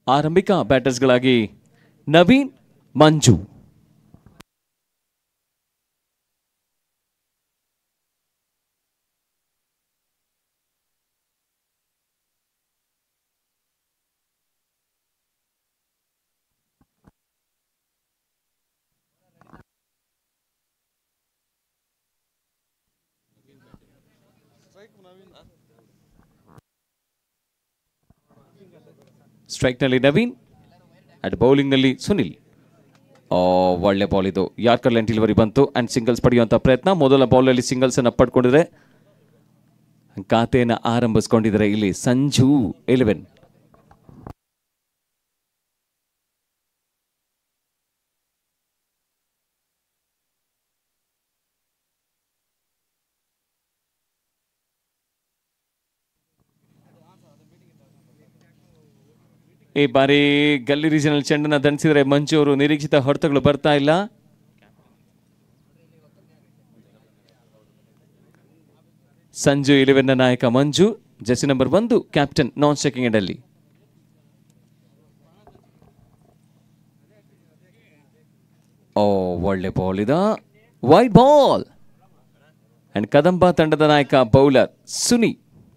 ಆರಂಭಿಕ ಬ್ಯಾಟರ್ಸ್ಗಳಾಗಿ ನವೀನ್ ಮಂಜು ಸ್ಟ್ರೈಕ್ನಲ್ಲಿ ನವೀನ್ ಅಟ್ ಬೌಲಿಂಗ್ನಲ್ಲಿ ಸುನಿಲ್ ಆ, ಒಳ್ಳೆ ಬಾಲ್ ಇದು ಯಾರ್ಕರ್ ಲೆಂಟ್ ಇಲ್ವರಿ ಬಂತು ಅಂಡ್ ಸಿಂಗಲ್ಸ್ ಪಡೆಯುವಂಥ ಪ್ರಯತ್ನ ಮೊದಲ ಬಾಲಲ್ಲಿ ಸಿಂಗಲ್ಸ್ ಅನ್ನು ಪಡ್ಕೊಂಡಿದ್ರೆ ಖಾತೆಯನ್ನು ಆರಂಭಿಸ್ಕೊಂಡಿದ್ದಾರೆ ಇಲ್ಲಿ ಸಂಜು ಎಲೆವೆನ್ ಈ ಬಾರಿ ಗಲ್ಲಿ ರೀಜನಲ್ ಚೆಂಡನ್ನ ದಂಡಿಸಿದರೆ ಮಂಜು ಅವರು ನಿರೀಕ್ಷಿತ ಹೊಡೆತಗಳು ಬರ್ತಾ ಇಲ್ಲ ಸಂಜು ಇಲೆವೆನ್ನ ನಾಯಕ ಮಂಜು ಜೆಸಿ ನಂಬರ್ ಒಂದು ಕ್ಯಾಪ್ಟನ್ ನಾನ್ ಸ್ಟ್ರೈಕಿಂಗ್ ಎಂಡಲ್ಲಿ ಓ ಒಳ್ಳೆ ಬಾಲ್ ಇದ ವೈಟ್ ಬಾಲ್ ಅಂಡ್ ಕದಂಬ ತಂಡದ ನಾಯಕ ಬೌಲರ್ ಸುನಿ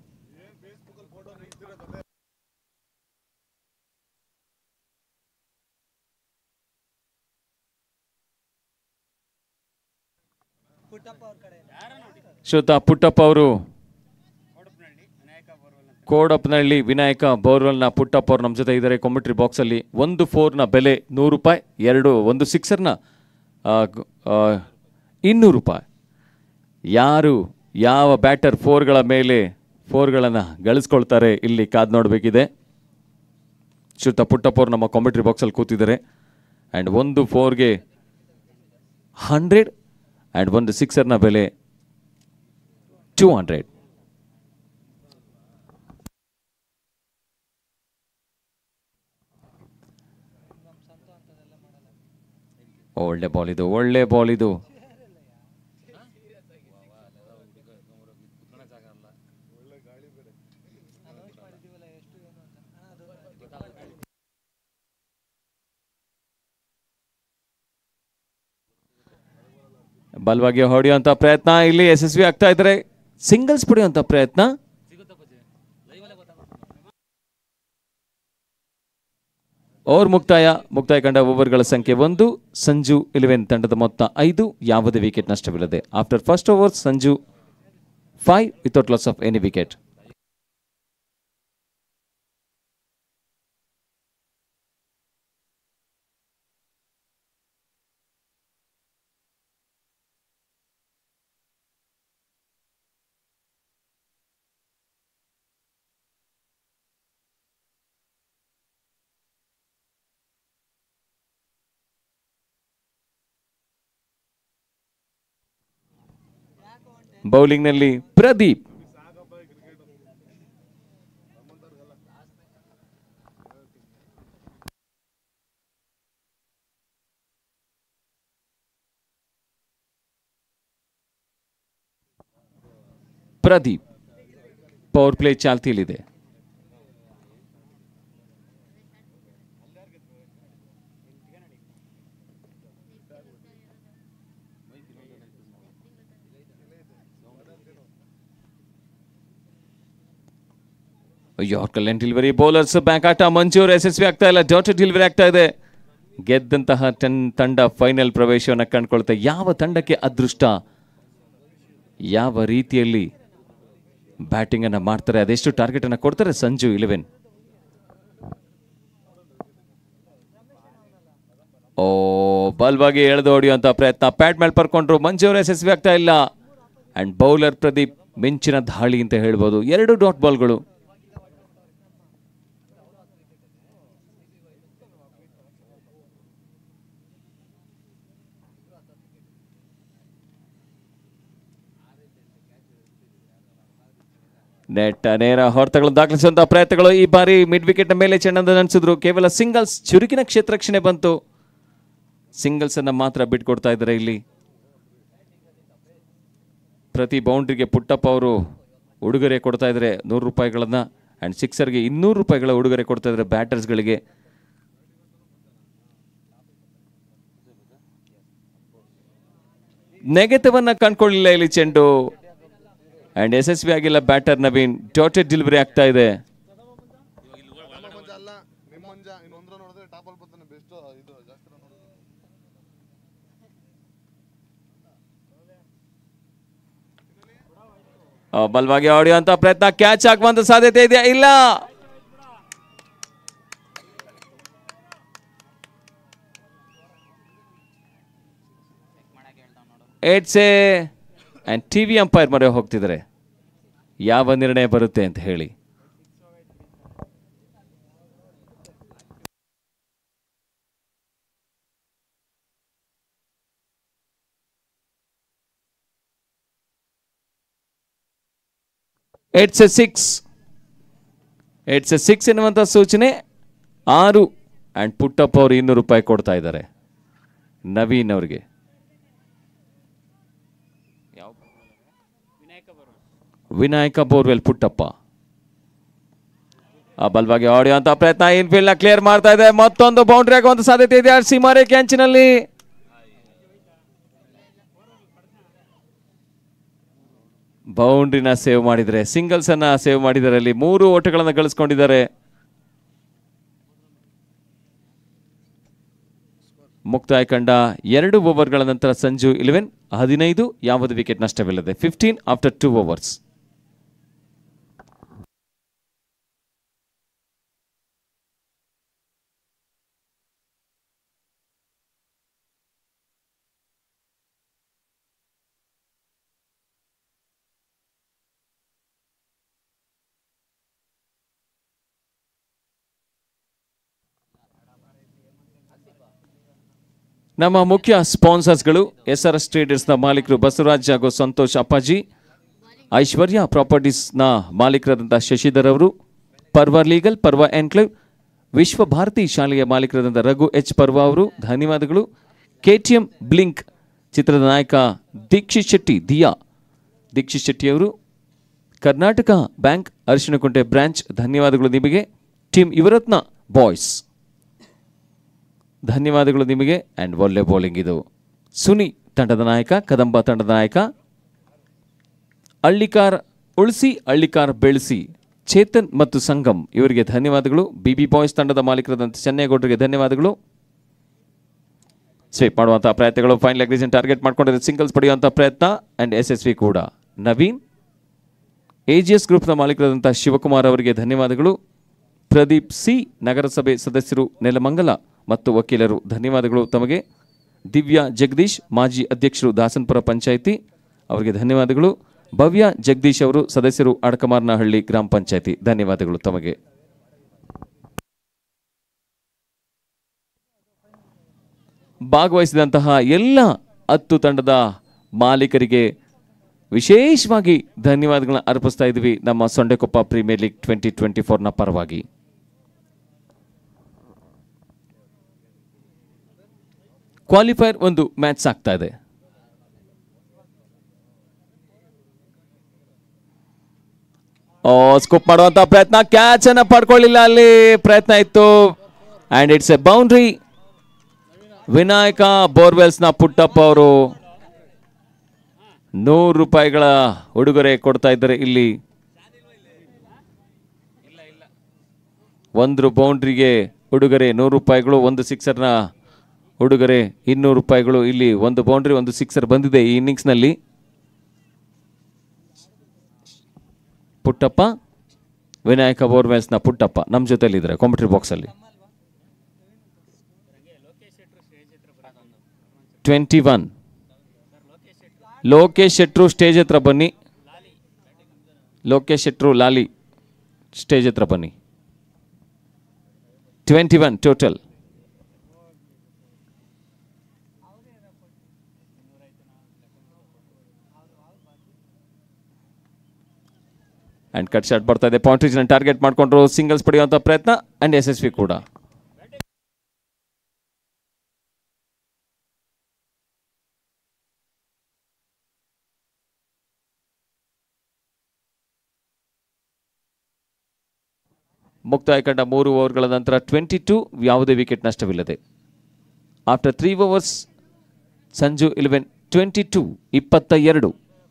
ಶ್ರೋತ ಪುಟ್ಟಪ್ಪ ಅವರು ಕೋಡಪ್ನಹಳ್ಳಿ ವಿನಾಯಕ ಬೋರ್ವೆಲ್ನ ಪುಟ್ಟಪ್ಪ ಅವರು ನಮ್ಮ ಜೊತೆ ಇದ್ದಾರೆ ಕಾಮೆಂಟ್ರಿ ಬಾಕ್ಸಲ್ಲಿ ಒಂದು ಫೋರ್ನ ಬೆಲೆ ನೂರು ರೂಪಾಯಿ ಎರಡು ಒಂದು ಸಿಕ್ಸರ್ನ ಇನ್ನೂರು ರೂಪಾಯಿ ಯಾರು ಯಾವ ಬ್ಯಾಟರ್ ಫೋರ್ಗಳ ಮೇಲೆ ಫೋರ್ಗಳನ್ನು ಗಳಿಸ್ಕೊಳ್ತಾರೆ ಇಲ್ಲಿ ಕಾದು ನೋಡಬೇಕಿದೆ ಶ್ರುತ ಪುಟ್ಟಪ್ಪ ಅವರು ನಮ್ಮ ಕಾಮೆಂಟ್ರಿ ಬಾಕ್ಸಲ್ಲಿ ಕೂತಿದ್ದಾರೆ ಆ್ಯಂಡ್ ಒಂದು ಫೋರ್ಗೆ ಹಂಡ್ರೆಡ್ ಆ್ಯಂಡ್ ಒಂದು ಸಿಕ್ಸರ್ನ ಬೆಲೆ ಟೂ ಹಂಡ್ರೆಡ್ ಒಳ್ಳೆ ಬಾಲ್ ಇದು ಒಳ್ಳೆ ಬಾಲ್ ಇದು ಬಲವಾಗಿ ಹೊಡೆಯುವಂತ ಪ್ರಯತ್ನ ಇಲ್ಲಿ ಯಶಸ್ವಿ ಆಗ್ತಾ ಇದ್ದಾರೆ ಸಿಂಗಲ್ಸ್ ಪಡೆಯುವಂತ ಪ್ರಯತ್ನ ಓವರ್ ಮುಕ್ತಾಯ ಮುಕ್ತಾಯ ಕಂಡ ಓವರ್ಗಳ ಸಂಖ್ಯೆ ಒಂದು ಸಂಜು ಇಲೆವೆನ್ ತಂಡದ ಮೊತ್ತ ಐದು ಯಾವುದೇ ವಿಕೆಟ್ ನಷ್ಟವಿಲ್ಲದೆ after first over Sanju five without loss of any wicket ಬೌಲಿಂಗ್ನಲ್ಲಿ ಪ್ರದೀಪ್ ಪ್ರದೀಪ್ ಪವರ್ ಪ್ಲೇ ಚಾಲ್ತಿಯಲ್ಲಿದೆ yorker length delivery bowlers bank ಆಟ ಮಂಜೂರು ಯಶಸ್ವಿ ಆಗ್ತಾ ಇಲ್ಲ ಡಾಟೆಡ್ ಡೆಲಿವರಿ ಆಗ್ತಾ ಇದೆ ಗೆದ್ದಂತಹ ಟನ್ ತಂಡ ಫೈನಲ್ ಪ್ರವೇಶವನ್ನು ಕಂಡುಕೊಳ್ತಾ ಯಾವ ತಂಡಕ್ಕೆ ಅದೃಷ್ಟ ಯಾವ ರೀತಿಯಲ್ಲಿ ಬ್ಯಾಟಿಂಗ್ ಅನ್ನ ಮಾಡ್ತಾರೆ ಅದೆಷ್ಟು ಟಾರ್ಗೆಟ್ ಅನ್ನ ಕೊಡ್ತಾರೆ ಸಂಜು ಇಲೆವೆನ್ ಓ ಬಲ್ವಾಗಿ ಎಳೆದು ಹೊಡೆಯುವಂತ ಪ್ರಯತ್ನ ಪ್ಯಾಟ್ ಮೇಲೆ ಪರ್ಕೊಂಡ್ರು ಮಂಜು ಅವರು ಯಶಸ್ವಿ ಆಗ್ತಾ ಇಲ್ಲ ಅಂಡ್ ಬೌಲರ್ ಪ್ರದೀಪ್ ಮಿಂಚಿನ ದಾಳಿ ಅಂತ ಹೇಳ್ಬೋದು ಎರಡು ಡಾಟ್ ಬಾಲ್ಗಳು ನೆಟ್ ನೇರ ಹೊರತಗಳನ್ನು ದಾಖಲಿಸುವಂತಹ ಪ್ರಯತ್ನಗಳು ಈ ಬಾರಿ ಮಿಡ್ ವಿಕೆಟ್ ಮೇಲೆ ಚೆಂಡನ್ನು ನಡೆಸಿದ್ರು ಕೇವಲ ಸಿಂಗಲ್ಸ್ ಚುರುಕಿನ ಕ್ಷೇತ್ರಕ್ಷಣೆ ಬಂತು ಸಿಂಗಲ್ಸ್ ಅನ್ನ ಮಾತ್ರ ಬಿಟ್ಕೊಡ್ತಾ ಇದ್ದಾರೆ ಇಲ್ಲಿ ಪ್ರತಿ ಬೌಂಡ್ರಿಗೆ ಪುಟ್ಟಪ್ಪ ಅವರು ಉಡುಗೊರೆ ಕೊಡ್ತಾ ಇದ್ದಾರೆ ನೂರು ರೂಪಾಯಿಗಳನ್ನ ಆ್ಯಂಡ್ ಸಿಕ್ಸರ್ಗೆ ಇನ್ನೂರು ರೂಪಾಯಿಗಳ ಉಡುಗೊರೆ ಕೊಡ್ತಾ ಇದ್ದಾರೆ ಬ್ಯಾಟರ್ಸ್ಗಳಿಗೆ ನೆಗೆತವನ್ನ ಕಂಡ್ಕೊಳ್ಳಿಲ್ಲ ಇಲ್ಲಿ ಚೆಂಡು ಆ್ಯಂಡ್ ಯಶಸ್ವಿ ಆಗಿಲ್ಲ ಬ್ಯಾಟರ್ ನವೀನ್ ಡಾಟೆಡ್ ಡೆಲಿವರಿ ಆಗ್ತಾ ಇದೆ ನಮ್ಮ ಮಂಜ ಅಲ್ಲ ನಿಮ್ಮ ಮಂಜ ಇನ್ನೊಂದ್ರ ನೋಡಿದ್ರೆ ಟಾಪ್ ಅಲ್ಲಿ ಬರ್ತಾನೆ ಬೆಸ್ಟ್ ಇದು ಜಾಸ್ತಿ run ಹೊಡ್ಯೋದು. ಆ, ಬಲವಾಗಿ ಹೊಡೆಯುವಂತ ಪ್ರಯತ್ನ ಕ್ಯಾಚ್ ಆಗುವಂತ ಸಾಧ್ಯತೆ ಇದೆಯಾ ಇಲ್ಲ it's a and TV umpire ಮೊರೆ ಹೋಗ್ತಿದ್ದಾರೆ ಯಾವ ನಿರ್ಣಯ ಬರುತ್ತೆ ಅಂತ ಹೇಳಿ it's a six it's a six ಎನ್ನುವಂಥ ಸೂಚನೆ ಆರು ಆ್ಯಂಡ್ ಪುಟ್ಟಪ್ಪ ಅವರು ಇನ್ನೂರು ರೂಪಾಯಿ ಕೊಡ್ತಾ ಇದ್ದಾರೆ ನವೀನ್ ಅವರಿಗೆ ವಿನಾಯಕ ಬೋರ್ವೆಲ್ ಪುಟ್ಟಪ್ಪ ಆ ಬಲವಾಗಿ ಹೊಡೆಯುವಂತ ಪ್ರಯತ್ನ ಇನ್ಫೀಲ್ಡ್ ನ ಕ್ಲಿಯರ್ ಮಾಡ್ತಾ ಇದೆ ಮತ್ತೊಂದು ಬೌಂಡ್ರಿ ಆಗುವಂತ ಸಾಧ್ಯತೆ ಇದೆ ಸೀಮಾರೇಖೆ ಅಂಚಿನಲ್ಲಿ ಬೌಂಡ್ರಿನ ಸೇವ್ ಮಾಡಿದರೆ ಸಿಂಗಲ್ಸ್ ಅನ್ನ ಸೇವ್ ಮಾಡಿದ್ದಾರೆ ಅಲ್ಲಿ ಮೂರು ಓಟಗಳನ್ನು ಗಳಿಸ್ಕೊಂಡಿದ್ದಾರೆ ಮುಕ್ತಾಯ ಕಂಡ ಎರಡು ಓವರ್ಗಳ ನಂತರ ಸಂಜು ಇಲೆವೆನ್ ಹದಿನೈದು ಯಾವುದೇ ವಿಕೆಟ್ ನಷ್ಟವಿಲ್ಲದೆ ಫಿಫ್ಟೀನ್ ಆಫ್ಟರ್ ಟೂ ಓವರ್ಸ್ ನಮ್ಮ ಮುಖ್ಯ ಸ್ಪಾನ್ಸರ್ಸ್ಗಳು ಎಸ್ ಆರ್ ಎಸ್ ಟ್ರೇಡರ್ಸ್ನ ಮಾಲೀಕರು ಬಸವರಾಜ್ ಹಾಗೂ ಸಂತೋಷ್ ಅಪ್ಪಾಜಿ ಐಶ್ವರ್ಯ ಪ್ರಾಪರ್ಟೀಸ್ನ ಮಾಲೀಕರಾದಂಥ ಶಶಿಧರ್ ಅವರು ಪರ್ವ ಲೀಗಲ್ ಪರ್ವ ಎನ್ಕ್ಲೇವ್ ವಿಶ್ವ ಭಾರತಿ ಶಾಲೆಯ ಮಾಲೀಕರಾದಂಥ ರಘು ಎಚ್ ಪರ್ವ ಅವರು ಧನ್ಯವಾದಗಳು ಕೆ ಟಿ ಎಂ ಬ್ಲಿಂಕ್ ಚಿತ್ರದ ನಾಯಕ ದೀಕ್ಷಿತ್ ಶೆಟ್ಟಿ ದಿಯಾ ದೀಕ್ಷಿತ್ ಶೆಟ್ಟಿಯವರು ಕರ್ನಾಟಕ ಬ್ಯಾಂಕ್ ಅರಿಶಿನಕುಂಟೆ ಬ್ರಾಂಚ್ ಧನ್ಯವಾದಗಳು ನಿಮಗೆ ಟೀಮ್ ಯುವರತ್ನ ಬಾಯ್ಸ್ ಧನ್ಯವಾದಗಳು ನಿಮಗೆ ಆ್ಯಂಡ್ ಒಳ್ಳೆ ಬೌಲಿಂಗ್ ಇದು ಸುನಿ ತಂಡದ ನಾಯಕ ಕದಂಬ ತಂಡದ ನಾಯಕ ಹಳ್ಳಿಕಾರ್ ಉಳಿಸಿ ಹಳ್ಳಿಕಾರ್ ಬೆಳೆಸಿ ಚೇತನ್ ಮತ್ತು ಸಂಗಮ್ ಇವರಿಗೆ ಧನ್ಯವಾದಗಳು ಬಿ ಬಿ ಬಾಯ್ಸ್ ತಂಡದ ಮಾಲೀಕರಾದಂಥ ಚೆನ್ನೈಗೌಡರಿಗೆ ಧನ್ಯವಾದಗಳು ಸ್ವೀಪ್ ಮಾಡುವಂತಹ ಪ್ರಯತ್ನಗಳು ಫೈನಲ್ ಅಗ್ರೀಸನ್ ಟಾರ್ಗೆಟ್ ಮಾಡ್ಕೊಂಡಿರೋ ಸಿಂಗಲ್ಸ್ ಪಡೆಯುವಂಥ ಪ್ರಯತ್ನ ಆ್ಯಂಡ್ ಎಸ್ ಎಸ್ ವಿ ಕೂಡ ನವೀನ್ ಎ ಜಿ ಎಸ್ ಗ್ರೂಪ್ನ ಮಾಲೀಕರಾದಂಥ ಶಿವಕುಮಾರ್ ಅವರಿಗೆ ಧನ್ಯವಾದಗಳು ಪ್ರದೀಪ್ ಸಿ ನಗರಸಭೆ ಸದಸ್ಯರು ನೆಲಮಂಗಲ ಮತ್ತು ವಕೀಲರು ಧನ್ಯವಾದಗಳು ತಮಗೆ ದಿವ್ಯಾ ಜಗದೀಶ್ ಮಾಜಿ ಅಧ್ಯಕ್ಷರು ದಾಸನಪುರ ಪಂಚಾಯಿತಿ ಅವರಿಗೆ ಧನ್ಯವಾದಗಳು ಭವ್ಯ ಜಗದೀಶ್ ಅವರು ಸದಸ್ಯರು ಅಡಕಮಾರ್ನಹಳ್ಳಿ ಗ್ರಾಮ ಪಂಚಾಯಿತಿ ಧನ್ಯವಾದಗಳು ತಮಗೆ ಭಾಗವಹಿಸಿದಂತಹ ಎಲ್ಲ ಹತ್ತು ತಂಡದ ಮಾಲೀಕರಿಗೆ ವಿಶೇಷವಾಗಿ ಧನ್ಯವಾದಗಳನ್ನ ಅರ್ಪಿಸ್ತಾ ಇದ್ವಿ ನಮ್ಮ Sondekoppa premier league twenty twenty ಫೋರ್ನ ಪರವಾಗಿ ಕ್ವಾಲಿಫೈರ್ ಒಂದು ಮ್ಯಾಚ್ ಆಗ್ತಾ ಇದೆ ಓ ಸ್ಕೂಪ್ ಮಾಡುವಂತ ಪ್ರಯತ್ನ ಕ್ಯಾಚ್ ಅನ್ನ ಪಡ್ಕೊಳ್ಳಿಲ್ಲ ಅಲ್ಲಿ ಪ್ರಯತ್ನ ಇತ್ತು and it's a boundary Vinayaka borewells ನ ಪುಟ್ಟಪ್ಪ ಅವರು ನೂರು ರೂಪಾಯಿಗಳ ಉಡುಗೊರೆ ಕೊಡ್ತಾ ಇದ್ದಾರೆ ಇಲ್ಲಿ ಒಂದು ಬೌಂಡ್ರಿಗೆ ಉಡುಗೊರೆ ನೂರು ರೂಪಾಯಿಗಳು ಒಂದು ಸಿಕ್ಸರ್ನ ಉಡುಗೊರೆ ಇನ್ನೂರು ರೂಪಾಯಿಗಳು ಇಲ್ಲಿ ಒಂದು ಬೌಂಡ್ರಿ ಒಂದು ಸಿಕ್ಸರ್ ಬಂದಿದೆ ಈ ಇನ್ನಿಂಗ್ಸ್ನಲ್ಲಿ ಪುಟ್ಟಪ್ಪ ವಿನಾಯಕ ಬೋರ್ವೆಲ್ಸ್ನ ಪುಟ್ಟಪ್ಪ ನಮ್ಮ ಜೊತೆಲಿದ್ದಾರೆ ಕಾಂಪಿಟರ್ ಬಾಕ್ಸಲ್ಲಿ ಟ್ವೆಂಟಿ ಒನ್ ಲೋಕೇಶ್ ಶೆಟ್ರು ಸ್ಟೇಜ್ ಹತ್ರ ಬನ್ನಿ ಲೋಕೇಶ್ ಶೆಟ್ರು ಲಾಲಿ ಸ್ಟೇಜ್ ಹತ್ರ ಬನ್ನಿ twenty one total and cut shot ಬರ್ತಾ ಇದೆ ಪಾಯಿಂಟ್ರೀಸ್ನ ಟಾರ್ಗೆಟ್ ಮಾಡಿಕೊಂಡ್ರು ಸಿಂಗಲ್ಸ್ ಪಡೆಯುವಂಥ ಪ್ರಯತ್ನ ಅಂಡ್ ಯಶಸ್ವಿ ಕೂಡ ಮುಕ್ತಾಯ ಕಂಡ ಮೂರು ಓವರ್ಗಳ ನಂತರ ಟ್ವೆಂಟಿ ಟೂ ಯಾವುದೇ ವಿಕೆಟ್ ನಷ್ಟವಿಲ್ಲದೆ after three overs Sanju eleven twenty two ಇಪ್ಪತ್ತ ಎರಡು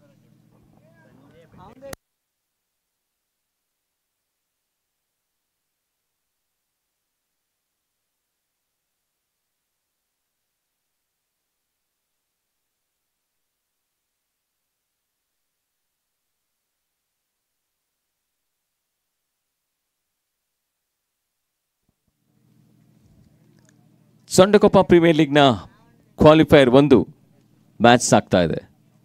ಸೊಂಡಕೊಪ್ಪ ಪ್ರೀಮಿಯರ್ ಲೀಗ್ನ ಕ್ವಾಲಿಫೈಯರ್ ಒಂದು ಮ್ಯಾಚ್ ಸಾಗ್ತಾ ಇದೆ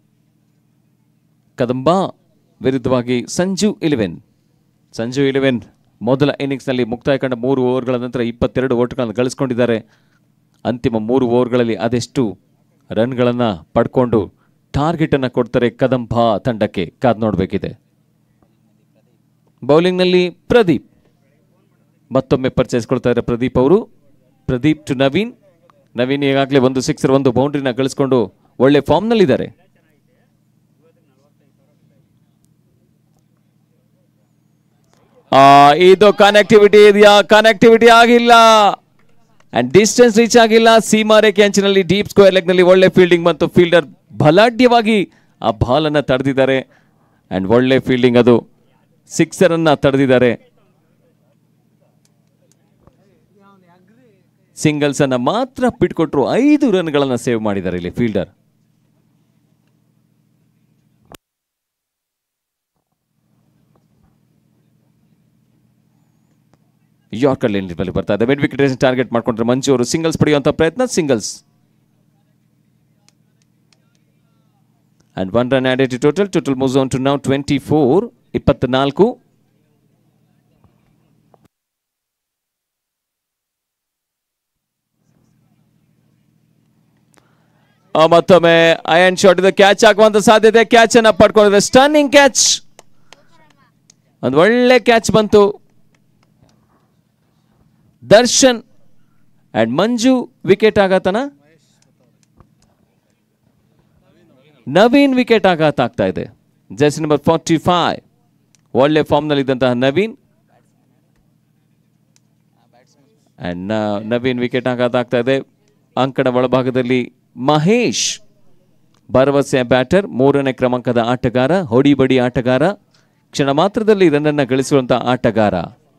ಕದಂಬ ವಿರುದ್ಧವಾಗಿ ಸಂಜು ಇಲೆವೆನ್ ಸಂಜು ಇಲೆವೆನ್ ಮೊದಲ ಇನ್ನಿಂಗ್ಸ್ನಲ್ಲಿ ಮುಕ್ತಾಯ ಕಂಡ ಮೂರು ಓವರ್ಗಳ ನಂತರ ಇಪ್ಪತ್ತೆರಡು ಓಟ್ಗಳನ್ನು ಗಳಿಸ್ಕೊಂಡಿದ್ದಾರೆ ಅಂತಿಮ ಮೂರು ಓವರ್ಗಳಲ್ಲಿ ಅದೆಷ್ಟು ರನ್ಗಳನ್ನು ಪಡ್ಕೊಂಡು ಟಾರ್ಗೆಟನ್ನು ಕೊಡ್ತಾರೆ ಕದಂಬ ತಂಡಕ್ಕೆ ಕಾದ್ ನೋಡಬೇಕಿದೆ ಬೌಲಿಂಗ್ನಲ್ಲಿ ಪ್ರದೀಪ್ ಮತ್ತೊಮ್ಮೆ ಪರ್ಚೇಸ್ ಕೊಡ್ತಾ ಇದ್ದಾರೆ ಪ್ರದೀಪ್ ಅವರು ಪ್ರದೀಪ್ ಟು ನವೀನ್ ನವೀನ್ ಈಗಾಗಲೇ ಒಂದು ಸಿಕ್ಸರ್ ಒಂದು ಬೌಂಡ್ರಿನ ಗಳಿಸ್ಕೊಂಡು ಒಳ್ಳೆ ಫಾರ್ಮ್ನಲ್ಲಿದ್ದಾರೆ ಆ, ಇದು ಕನೆಕ್ಟಿವಿಟಿ ಇದೆಯಾ ಕನೆಕ್ಟಿವಿಟಿ ಆಗಿಲ್ಲ ಅಂಡ್ ಡಿಸ್ಟೆನ್ಸ್ ರೀಚ್ ಆಗಿಲ್ಲ ಸೀಮಾ ರೇಖೆ ಅಂಚಿನಲ್ಲಿ ಡೀಪ್ ಸ್ಕ್ವೇರ್ ಲೆಗ್ನಲ್ಲಿ ಒಳ್ಳೆ ಫೀಲ್ಡಿಂಗ್ ಮತ್ತು ಫೀಲ್ಡರ್ ಬಲಾಢ್ಯವಾಗಿ ಆ ಬಾಲನ್ನು ತಡೆದಿದ್ದಾರೆ ಅಂಡ್ ಒಳ್ಳೆ ಫೀಲ್ಡಿಂಗ್ ಅದು ಸಿಕ್ಸರ್ ಅನ್ನ ತಡೆದಿದ್ದಾರೆ ಸಿಂಗಲ್ಸ್ ಅನ್ನ ಮಾತ್ರ ಬಿಟ್ಕೊಟ್ರು ಐದು ರನ್ಗಳನ್ನ ಸೇವ್ ಮಾಡಿದ್ದಾರೆ ಇಲ್ಲಿ ಫೀಲ್ಡರ್ ಯಾರ್ಕರ್ ಲೇನ್ ಬಳಿ ಬರ್ತಾ ಇದೆ ಮಿಡ್ ವಿಕೆಟ್ ಟಾರ್ಗೆಟ್ ಮಾಡ್ಕೊಂಡ್ರೆ ಮಂಜು ಅವರು ಸಿಂಗಲ್ಸ್ ಪಡೆಯುವಂತ ಪ್ರಯತ್ನ singles and one run added total total moves on to now twenty four ಇಪ್ಪತ್ನಾಲ್ಕು ಆ, ಮತ್ತೊಮ್ಮೆ ಅಯನ್ ಶಾಟ್ ಇದು ಕ್ಯಾಚ್ ಆಗುವಂತ ಸಾಧ್ಯತೆ ಕ್ಯಾಚ್ ಅನ್ನ ಪಡ್ಕೊಂಡಿದೆ ಸ್ಟನ್ನಿಂಗ್ ಕ್ಯಾಚ್ ಒಂದು ಒಳ್ಳೆ ಕ್ಯಾಚ್ ಬಂತು ದರ್ಶನ್ ಅಂಡ್ ಮಂಜು ವಿಕೆಟ್ ಆಘಾತನ ನವೀನ್ ವಿಕೆಟ್ ಆಘಾತ ಆಗ್ತಾ ಇದೆ ಜೆಸ್ ನಂಬರ್ ಫಾರ್ಟಿ ಫೈವ್ ಒಳ್ಳೆ ಫಾರ್ಮ್ನಲ್ಲಿ ಇದ್ದಂತಹ ನವೀನ್ ಅಂಡ್ ನವೀನ್ ವಿಕೆಟ್ ಆಘಾತ ಆಗ್ತಾ ಇದೆ ಅಂಕಣ ಒಳಭಾಗದಲ್ಲಿ ಮಹೇಶ್ ಭರವಸೆಯ ಬ್ಯಾಟರ್ ಮೂರನೇ ಕ್ರಮಾಂಕದ ಆಟಗಾರ ಹೊಡಿಬಡಿ ಆಟಗಾರ ಕ್ಷಣ ಮಾತ್ರದಲ್ಲಿ ರನ್ನನ್ನು ಗಳಿಸುವಂತಹ ಆಟಗಾರ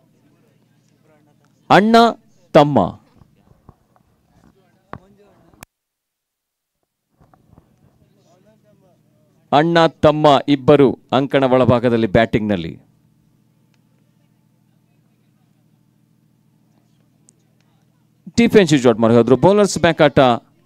ಅಣ್ಣ ತಮ್ಮ ಅಣ್ಣ ತಮ್ಮ ಇಬ್ಬರು ಅಂಕಣ ಒಳಭಾಗದಲ್ಲಿ ಬ್ಯಾಟಿಂಗ್ನಲ್ಲಿ ಡಿಫೆನ್ಸಿವ್ ಶಾಟ್ ಮಾಡಿ ಹೋದ್ರು ಬೌಲರ್ಸ್ ಬ್ಯಾಕ್ ಆಟ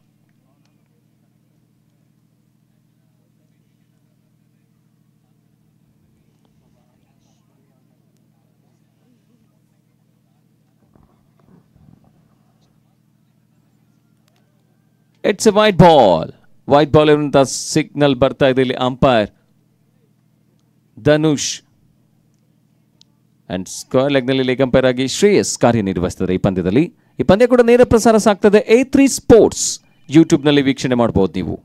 it's a wide ball wide ball ಇರುವಂತ ಸಿಗ್ನಲ್ ಬರ್ತಾ ಇದೆ ಇಲ್ಲಿ ಅಂಪೈರ್ ಧನುಷ್ ಅಂಡ್ ಸ್ಕ್ವೇರ್ ಲೆಗ್ನಲ್ಲಿ ಲೆಗ್ ಅಂಪೈರ್ ಆಗಿ ಶ್ರೇಯಸ್ ಕಾರ್ಯನಿರ್ವಹಿಸ್ತಾರೆ ಈ ಪಂದ್ಯದಲ್ಲಿ ಈ ಪಂದ್ಯ ಕೂಡ ನೇರ ಪ್ರಸಾರ ಸಾಗ್ತದೆ ಎ ತ್ರೀ ಸ್ಪೋರ್ಟ್ಸ್ ಯೂಟ್ಯೂಬ್ನಲ್ಲಿ ವೀಕ್ಷಣೆ ಮಾಡಬಹುದು ನೀವು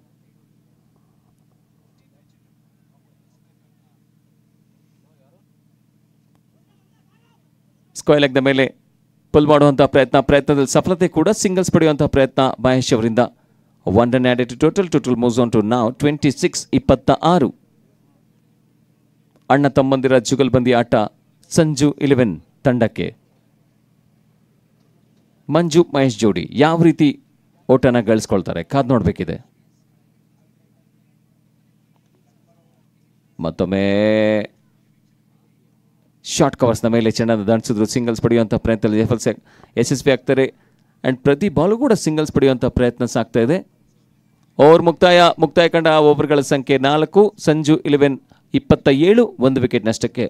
ಸ್ಕ್ವೇರ್ ಲೆಗ್ನ ಮೇಲೆ ಪುಲ್ ಮಾಡುವಂತಹ ಪ್ರಯತ್ನ ಪ್ರಯತ್ನದಲ್ಲಿ ಸಫಲತೆ ಕೂಡ ಸಿಂಗಲ್ಸ್ ಪಡೆಯುವಂತಹ ಪ್ರಯತ್ನ ಮಹೇಶ್ ಅವರಿಂದ one run added total total moves on to now twenty six ಇಪ್ಪತ್ತ ಆರು ಅಣ್ಣ ತಮ್ಮಂದಿರ ಜುಗಲ್ಬಂದಿ ಆಟ ಸಂಜು ಇಲೆವೆನ್ ತಂಡಕ್ಕೆ ಮಂಜು ಮಹೇಶ್ ಜೋಡಿ ಯಾವ ರೀತಿ ಓಟನ ಗಳಿಸ್ಕೊಳ್ತಾರೆ ಕಾದ್ ನೋಡ್ಬೇಕಿದೆ ಮತ್ತೊಮ್ಮೆ ಶಾರ್ಟ್ ಕವರ್ಸ್ನ ಮೇಲೆ ಚೆಂಡನ್ನು ದಂಡಿಸಿದ್ರು ಸಿಂಗಲ್ಸ್ ಪಡೆಯುವಂಥ ಪ್ರಯತ್ನದಲ್ಲಿ ಎಫ್ ಯಶಸ್ವಿ ಆಗ್ತಾರೆ ಆ್ಯಂಡ್ ಪ್ರತಿ ಬಾಲು ಕೂಡ ಸಿಂಗಲ್ಸ್ ಪಡೆಯುವಂಥ ಪ್ರಯತ್ನ ಸಾಗ್ತಾ ಇದೆ ಓವರ್ ಮುಕ್ತಾಯ ಮುಕ್ತಾಯ ಕಂಡ ಆ ಓವರ್ಗಳ ಸಂಖ್ಯೆ ನಾಲ್ಕು ಸಂಜು ಇಲೆವೆನ್ ಇಪ್ಪತ್ತ ಏಳು ಒಂದು ವಿಕೆಟ್ ನಷ್ಟಕ್ಕೆ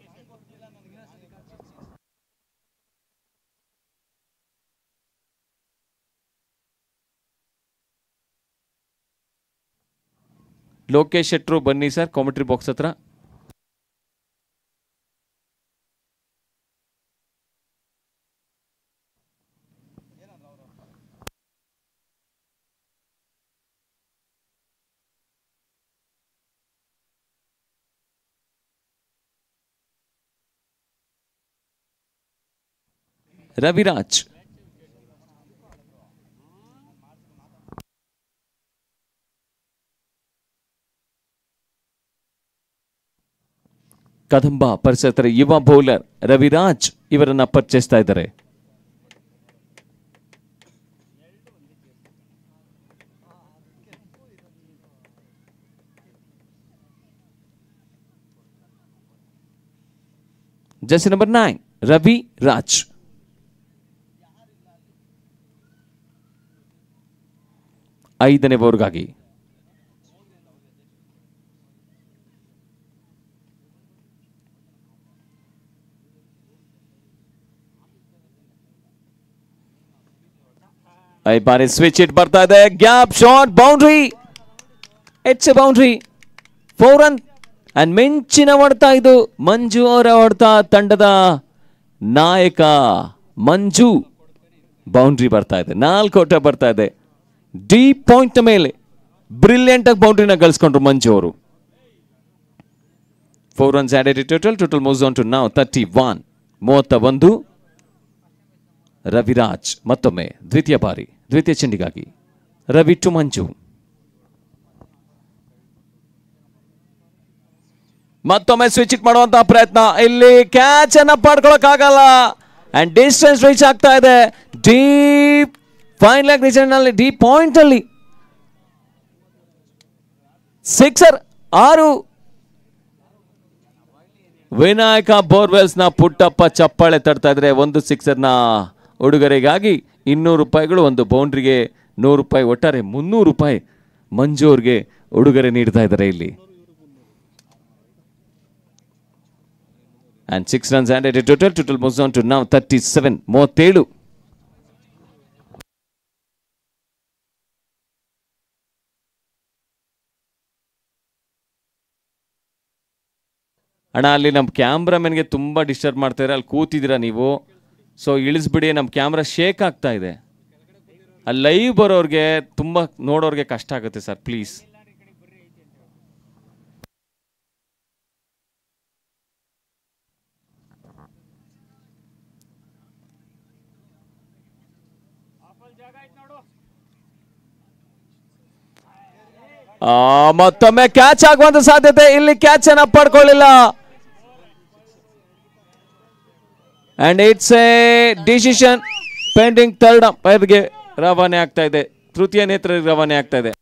ಲೋಕೇಶ್ ಶೆಟ್ರು ಬನ್ನಿ ಸರ್ ಕಾಮೆಂಟ್ರಿ ಬಾಕ್ಸ್ ಹತ್ರ ರವಿರಾಜ್ ಕದಂಬ ಪರಿಸರದ ಯುವ ಬೌಲರ್ ರವಿರಾಜ್ ಇವರನ್ನ ಪರಿಚಯಿಸ್ತಾ ಇದ್ದಾರೆ jersey number nine Ravi Raj ಐದನೇ ಓವರ್ಗಾಗಿ ಈ ಬಾರಿ ಸ್ವಿಚ್ ಇಟ್ ಬರ್ತಾ ಇದೆ gap shot boundary it's a boundary four run and ಮಿಂಚಿನ ಹೊಡ್ತಾ ಇದು ಮಂಜು ಅವರ ಹೊಡ್ತಾ ತಂಡದ ನಾಯಕ ಮಂಜು ಬೌಂಡ್ರಿ ಬರ್ತಾ ಇದೆ ನಾಲ್ಕು ಓಟ ಬರ್ತಾ ಇದೆ ಡೀಪ್ ಪಾಯಿಂಟ್ ಮೇಲೆ ಬ್ರಿಲಿಯಂಟ್ ಆಗಿ ಬೌಂಡ್ರಿನ ಗಳಿಸ್ಕೊಂಡ್ರು ಮಂಜು ಅವರು four runs added total total moves on to now thirty one ಮೂವತ್ತ ಒಂದು ರವಿರಾಜ್ ಮತ್ತೊಮ್ಮೆ ದ್ವಿತೀಯ ಬಾರಿ ದ್ವಿತೀಯ ಚೆಂಡಿಗಾಗಿ ರವಿ ಟು ಮಂಜು ಮತ್ತೊಮ್ಮೆ ಸ್ವಿಚ್ ಇಟ್ ಮಾಡುವಂತಹ ಪ್ರಯತ್ನ ಇಲ್ಲಿ ಕ್ಯಾಚ್ ಅನ್ನ ಪಡ್ಕೊಳಕ್ ಆಗಲ್ಲ ಅಂಡ್ ಡಿಸ್ಟೆನ್ಸ್ ರೀಚ್ ಆಗ್ತಾ ಇದೆ ಡೀಪ್ ಫೈನ್ ಲೆಗ್ ರೀಜನ್ ನಲ್ಲಿ ಡೀಪ್ ಪಾಯಿಂಟ್ ಅಲ್ಲಿ ಸಿಕ್ಸರ್ ಆರು ವಿನಾಯಕ ಬೋರ್ವೆಲ್ಸ್ ನ ಪುಟ್ಟಪ್ಪ ಚಪ್ಪಾಳೆ ತಡ್ತಾ ಇದ್ರೆ ಒಂದು ಸಿಕ್ಸರ್ ನ ಉಡುಗೊರೆಗಾಗಿ ಇನ್ನೂರು ರೂಪಾಯಿಗಳು ಒಂದು ಬೌಂಡ್ರಿಗೆ ನೂರು ರೂಪಾಯಿ ಒಟ್ಟಾರೆ ಮುನ್ನೂರು ರೂಪಾಯಿ ಮಂಜು ಅವ್ರಿಗೆ ಉಡುಗೊರೆ ನೀಡ್ತಾ ಇದ್ದಾರೆ ಇಲ್ಲಿ and six runs and at total total moves on to now thirty seven ಮೂವತ್ತೇಳು ಅಣ್ಣ ಅಲ್ಲಿ ನಮ್ಮ ಕ್ಯಾಮ್ರಾಮನ್ಗೆ ತುಂಬ ಡಿಸ್ಟರ್ಬ್ ಮಾಡ್ತಾರೆ ಅಲ್ಲಿ ಕೂತಿದ್ದೀರಾ ನೀವು ಸೊ ಇಳಿಸ್ಬಿಡಿ ನಮ್ಮ ಕ್ಯಾಮ್ರಾ ಶೇಕ್ ಆಗ್ತಾ ಇದೆ ಅಲ್ಲಿ ಲೈವ್ ಬರೋರಿಗೆ ತುಂಬ ನೋಡೋರಿಗೆ ಕಷ್ಟ ಆಗುತ್ತೆ ಸರ್ ಪ್ಲೀಸ್ ಆ, ಮತ್ತೊಮ್ಮೆ ಕ್ಯಾಚ್ ಆಗುವಂತ ಸಾಧ್ಯತೆ ಇಲ್ಲಿ ಕ್ಯಾಚ್ ಅನ್ನ ಪಡ್ಕೊಳ್ಳಿಲ್ಲ and it's a decision pending third ಅಂಪೈರ್ಗೆ ರವಾನೆ ಆಗ್ತಾ ಇದೆ ತೃತೀಯ ನೇತ್ರ ರವಾನೆ ಆಗ್ತಾ ಇದೆ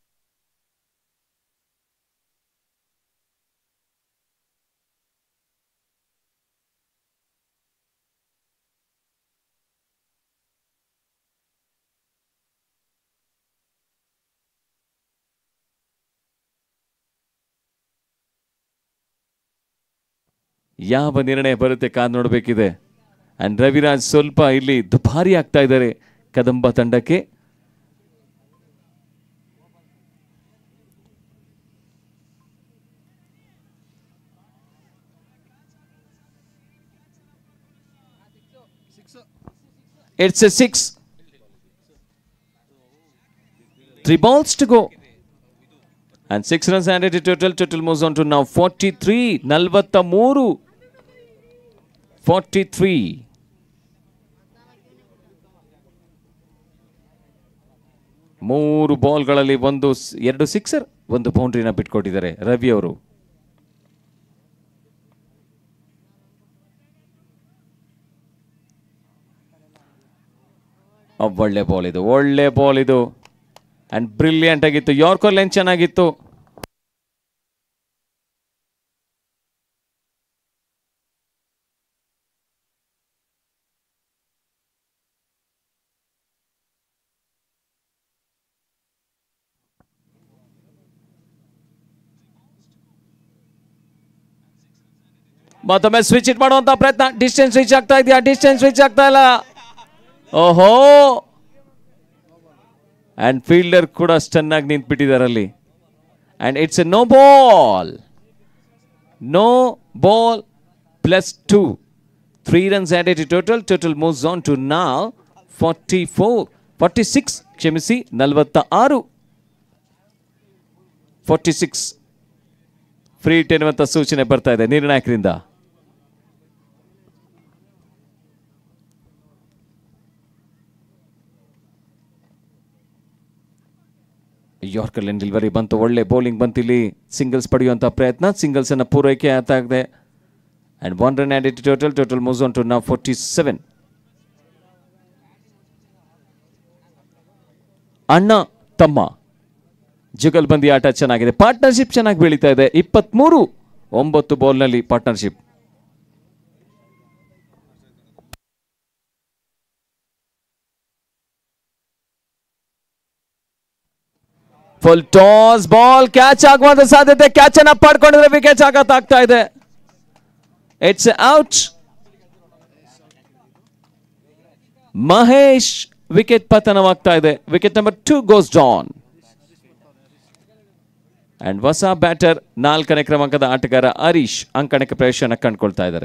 ಯಾವ ನಿರ್ಣಯ ಬರುತ್ತೆ ಕಾದ್ ನೋಡಬೇಕಿದೆ ಅಂಡ್ ರವಿರಾಜ್ ಸ್ವಲ್ಪ ಇಲ್ಲಿ ದುಬಾರಿ ಆಗ್ತಾ ಇದ್ದಾರೆ ಕದಂಬ ತಂಡಕ್ಕೆ it's a six three balls to go and six runs and total total moves on to now forty three ನಲವತ್ತ ಮೂರು ಫಾರ್ಟಿ ತ್ರೀ ಮೂರು ಬಾಲ್ಗಳಲ್ಲಿ ಒಂದು ಸ್- ಎರಡು ಸಿಕ್ಸರ್ ಒಂದು ಬೌಂಡ್ರಿನ ಬಿಟ್ಕೊಟ್ಟಿದ್ದಾರೆ ರವಿ ಅವರು ಅಬ್ಬ್, ಒಳ್ಳೆ ಬಾಲ್ ಇದು ಒಳ್ಳೆ ಬಾಲ್ ಇದು ಅಂಡ್ ಬ್ರಿಲಿಯಂಟ್ ಆಗಿತ್ತು ಯಾರ್ಕರ್ ಲೈನ್ ಚೆನ್ನಾಗಿತ್ತು ಮತ್ತೊಮ್ಮೆ ಸ್ವಿಚ್ ಇಟ್ ಮಾಡುವಂತ ಪ್ರಯತ್ನ ಡಿಸ್ಟೆನ್ಸ್ ರೀಚ್ ಆಗ್ತಾ ಇದೆಯಾ ಡಿಸ್ಟೆನ್ಸ್ ರೀಚ್ ಆಗ್ತಾ ಇಲ್ಲ ಓಹೋ ಅಂಡ್ ಫೀಲ್ಡರ್ ಕೂಡ ಸ್ಟನ್ ಆಗಿ ನಿಂತ್ಬಿಟ್ಟಿದ್ದಾರೆ ಅಲ್ಲಿ and it's a no ball no ball plus two three runs add it total total moves on to now forty four forty six ಕ್ಷಮಿಸಿ ನಲವತ್ತ ಆರು ಫಾರ್ಟಿ ಸಿಕ್ಸ್ ಫ್ರೀ ಹಿಟ್ ಎನ್ನುವಂಥ ಸೂಚನೆ ಬರ್ತಾ ಇದೆ ನಿರ್ಣಾಯಕರಿಂದ ಯಾರ್ಕರ್ ಲೈನ್ ಡೆಲಿವರಿ ಬಂತು ಒಳ್ಳೆ ಬೌಲಿಂಗ್ ಬಂತು ಇಲ್ಲಿ ಸಿಂಗಲ್ಸ್ ಪಡೆಯುವಂಥ ಪ್ರಯತ್ನ ಸಿಂಗಲ್ಸ್ ಅನ್ನ ಪೂರೈಕೆ ಆಗ್ತಾ and one run added total total moves on to now forty seven ಅಣ್ಣ ತಮ್ಮ ಜುಗಲ್ಬಂದಿ ಆಟ ಚೆನ್ನಾಗಿದೆ ಪಾರ್ಟ್ನರ್ಶಿಪ್ ಚೆನ್ನಾಗಿ ಬೆಳೀತಾ ಇದೆ ಇಪ್ಪತ್ಮೂರು ಒಂಬತ್ತು ಬಾಲ್ನಲ್ಲಿ partnership full toss ball catch ಆಗುವಂತ ಸಾಧ್ಯತೆ ಕ್ಯಾಚ್ ಅನ್ನ ಪಡ್ಕೊಂಡಿದ್ರೆ ವಿಕೆಟ್ ಆಗತ್ತಾಗ್ತಾ ಇದೆ ಇಟ್ಸ್ ಔಟ್ ಮಹೇಶ್ ವಿಕೆಟ್ ಪತನವಾಗ್ತಾ ಇದೆ wicket number two goes down and ಹೊಸ ಬ್ಯಾಟರ್ ನಾಲ್ಕನೇ ಕ್ರಮಾಂಕದ ಆಟಗಾರ ಹರೀಶ್ ಅಂಕಣಕ್ಕೆ ಪ್ರವೇಶನ ಕಂಡುಕೊಳ್ತಾ ಇದ್ದಾರೆ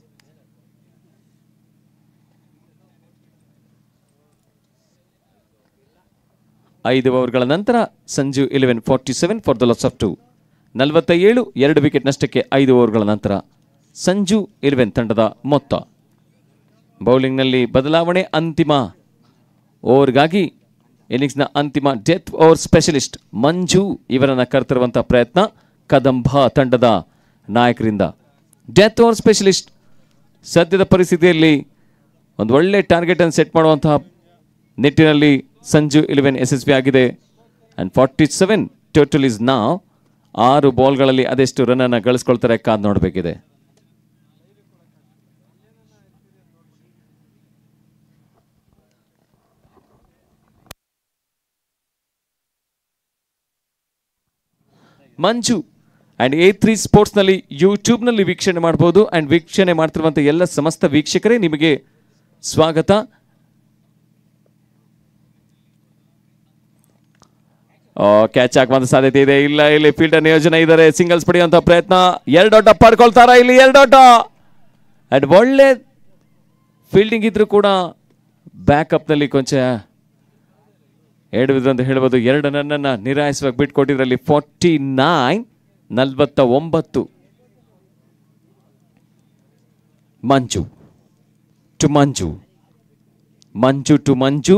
ಐದು ಓವರ್ಗಳ ನಂತರ Sanju eleven forty seven for the loss of two ನಲವತ್ತ ಏಳು ಎರಡು ವಿಕೆಟ್ ನಷ್ಟಕ್ಕೆ ಐದು ಓವರ್ಗಳ ನಂತರ ಸಂಜು ಇಲೆವೆನ್ ತಂಡದ ಮೊತ್ತ ಬೌಲಿಂಗ್ನಲ್ಲಿ ಬದಲಾವಣೆ ಅಂತಿಮ ಓವರ್ಗಾಗಿ ಇನ್ನಿಂಗ್ಸ್ನ ಅಂತಿಮ ಡೆತ್ ಓವರ್ ಸ್ಪೆಷಲಿಸ್ಟ್ ಮಂಜು ಇವರನ್ನ ಕರೆತಿರುವಂಥ ಪ್ರಯತ್ನ ಕದಂಬ ತಂಡದ ನಾಯಕರಿಂದ ಡೆತ್ ಓವರ್ ಸ್ಪೆಷಲಿಸ್ಟ್ ಸದ್ಯದ ಪರಿಸ್ಥಿತಿಯಲ್ಲಿ ಒಂದು ಒಳ್ಳೆ ಟಾರ್ಗೆಟ್ ಅನ್ನು ಸೆಟ್ ಮಾಡುವಂತಹ ನಿಟ್ಟಿನಲ್ಲಿ ಸಂಜು ಇಲೆವೆನ್ ಯಶಸ್ವಿ ಆಗಿದೆ and forty seven total is now ಆರು ಬಾಲ್ಗಳಲ್ಲಿ ಅದೆಷ್ಟು ರನ್ನನ್ನು ಗಳಿಸ್ಕೊಳ್ತಾರೆ ಕಾದು ನೋಡಬೇಕಿದೆ ಮಂಜು ಆ್ಯಂಡ್ ಎ ತ್ರೀ ಸ್ಪೋರ್ಟ್ಸ್ನಲ್ಲಿ ಯೂಟ್ಯೂಬ್ನಲ್ಲಿ ವೀಕ್ಷಣೆ ಮಾಡ್ಬೋದು ಆ್ಯಂಡ್ ವೀಕ್ಷಣೆ ಮಾಡ್ತಿರುವಂಥ ಎಲ್ಲ ಸಮಸ್ತ ವೀಕ್ಷಕರೇ ನಿಮಗೆ ಸ್ವಾಗತ ಕ್ಯಾಚ್ ಆಗುವಂತ ಸಾಧ್ಯತೆ ಇದೆ ಇಲ್ಲ ಇಲ್ಲಿ ಫೀಲ್ಡರ್ ನಿಯೋಜನೆ ಇದ್ದಾರೆ ಸಿಂಗಲ್ಸ್ ಪಡೆಯುವಂತ ಪ್ರಯತ್ನ ಎರಡು ಓಟ ಪಡ್ಕೊಳ್ತಾರ ಇಲ್ಲಿ ಎರಡು ಓಟ ಅಂಡ್ ಒಳ್ಳೆ ಫೀಲ್ಡಿಂಗ್ ಇದ್ರೂ ಕೂಡ ಬ್ಯಾಕಪ್ನಲ್ಲಿ ಕೊಂಚ ಎಡವಿದ್ರು ಅಂತ ಹೇಳ್ಬೋದು ಎರಡು ರನ್ನನ್ನು ನಿರಾಯಿಸುವಾಗ ಬಿಟ್ಕೊಟ್ಟಿದ್ರಲ್ಲಿ ಫಾರ್ಟಿ ನೈನ್ ನಲ್ವತ್ತ ಒಂಬತ್ತು ಮಂಜು ಟು ಮಂಜು ಮಂಜು ಟು ಮಂಜು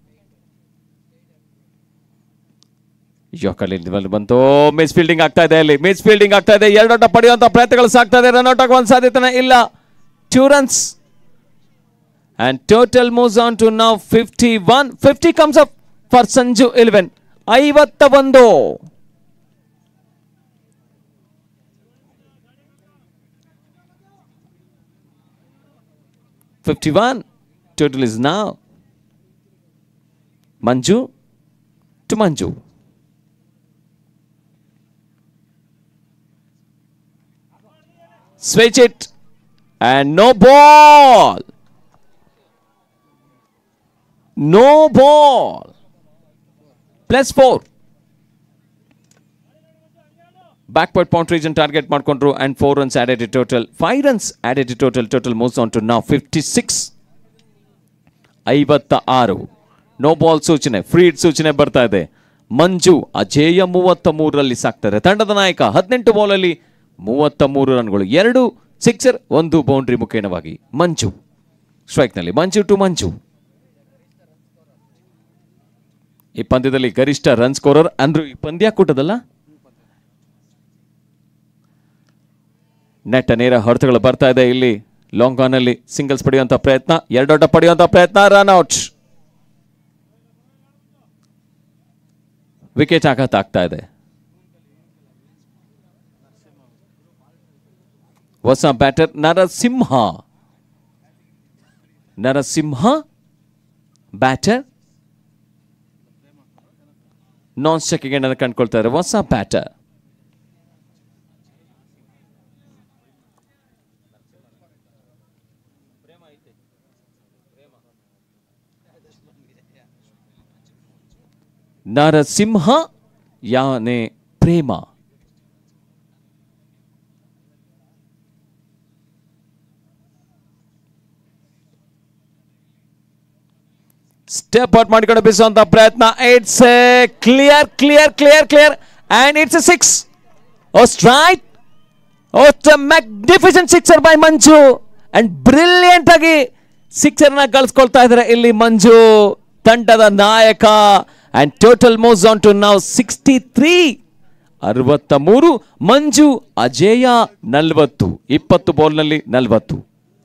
ಯೋಕಲ್ಲಿ ಬಂತು ಮಿಸ್ ಫೀಲ್ಡಿಂಗ್ ಆಗ್ತಾ ಇದೆ ಅಲ್ಲಿ ಮಿಸ್ ಫೀಲ್ಡಿಂಗ್ ಆಗ್ತಾ ಇದೆ ಎರಡು ಓಟ ಪಡೆಯುವಂತ ಪ್ರಯತ್ನಗಳು ಸಾಗ್ತಾ ಇದೆ ರನ್ ಔಟ್ ಆಗುವಂತ ಸಾಧ್ಯತೆ ಇಲ್ಲ two runs and total moves on to now fifty one fifty comes up for Sanju eleven ಐವತ್ತ ಒಂದು fifty one total is now Manju to Manju switch it and no ball no ball plus four backward point region target ಮಾಡ್ಕೊಂಡ್ರು and four runs added to total five runs added to total total moves on to now 56 ಐವತ್ತ ಆರು no ball ಸೂಚನೆ free hit ಸೂಚನೆ ಬರ್ತಾ ಇದೆ ಮಂಜು ಅಜೇಯ ಮೂವತ್ತ ಮೂರರಲ್ಲಿ ಸಾಕ್ತಾರೆ ತಂಡದ ನಾಯಕ ಹದಿನೆಂಟು ಬಾಲಲ್ಲಿ ಮೂವತ್ತ ಮೂರು ರನ್ಗಳು ಎರಡು ಸಿಕ್ಸರ್ ಒಂದು ಬೌಂಡ್ರಿ ಮುಖೇನವಾಗಿ ಮಂಜು ಸ್ಟ್ರೈಕ್ನಲ್ಲಿ ಮಂಜು ಟು ಮಂಜು ಈ ಪಂದ್ಯದಲ್ಲಿ ಗರಿಷ್ಠ ರನ್ ಸ್ಕೋರರ್ ಅಂದ್ರು ಈ ಪಂದ್ಯ ಕೂಟದಲ್ಲ ನೆಟ್ಟ ನೇರ ಹೊರತುಗಳು ಬರ್ತಾ ಇದೆ ಇಲ್ಲಿ ಲಾಂಗ್ ಆನ್ ಅಲ್ಲಿ ಸಿಂಗಲ್ಸ್ ಪಡೆಯುವಂತ ಪ್ರಯತ್ನ ಎರಡೋಟ ಪಡೆಯುವಂತ ಪ್ರಯತ್ನ ರನ್ ಔಟ್ ವಿಕೆಟ್ ಆಘಾತ ಆಗ್ತಾ ಇದೆ ಹೊಸ ಬ್ಯಾಟರ್ ನರಸಿಂಹ ನರಸಿಂಹ ಬ್ಯಾಟರ್ ನಾನ್ ಸೆಕೆಂಡ್ ಅನ್ನು ಕಂಡುಕೊಳ್ತಾ ಇದ್ದಾರೆ ಹೊಸ ಬ್ಯಾಟರ್ ನರಸಿಂಹ ಯಾನೆ ಪ್ರೇಮ ಸ್ಟೆಪ್ ಔಟ್ ಮಾಡಿಕೊಂಡು ಬೀಸುವಂತ ಪ್ರಯತ್ನ it's clear clear clear clear and it's six oh straight oh magnificent sixer by Manju and brilliant ಆಗಿ ಸಿಕ್ಸರ್ ನ ಗಳಿಸ್ಕೊಳ್ತಾ ಇದ್ದಾರೆ ಇಲ್ಲಿ ಮಂಜು ತಂಡದ ನಾಯಕ and total moves on to now sixty three ಅರವತ್ತ ಮೂರು ಮಂಜು ಅಜೇಯ ನಲವತ್ತು ಇಪ್ಪತ್ತು ಬಾಲ್ನಲ್ಲಿ ನಲವತ್ತು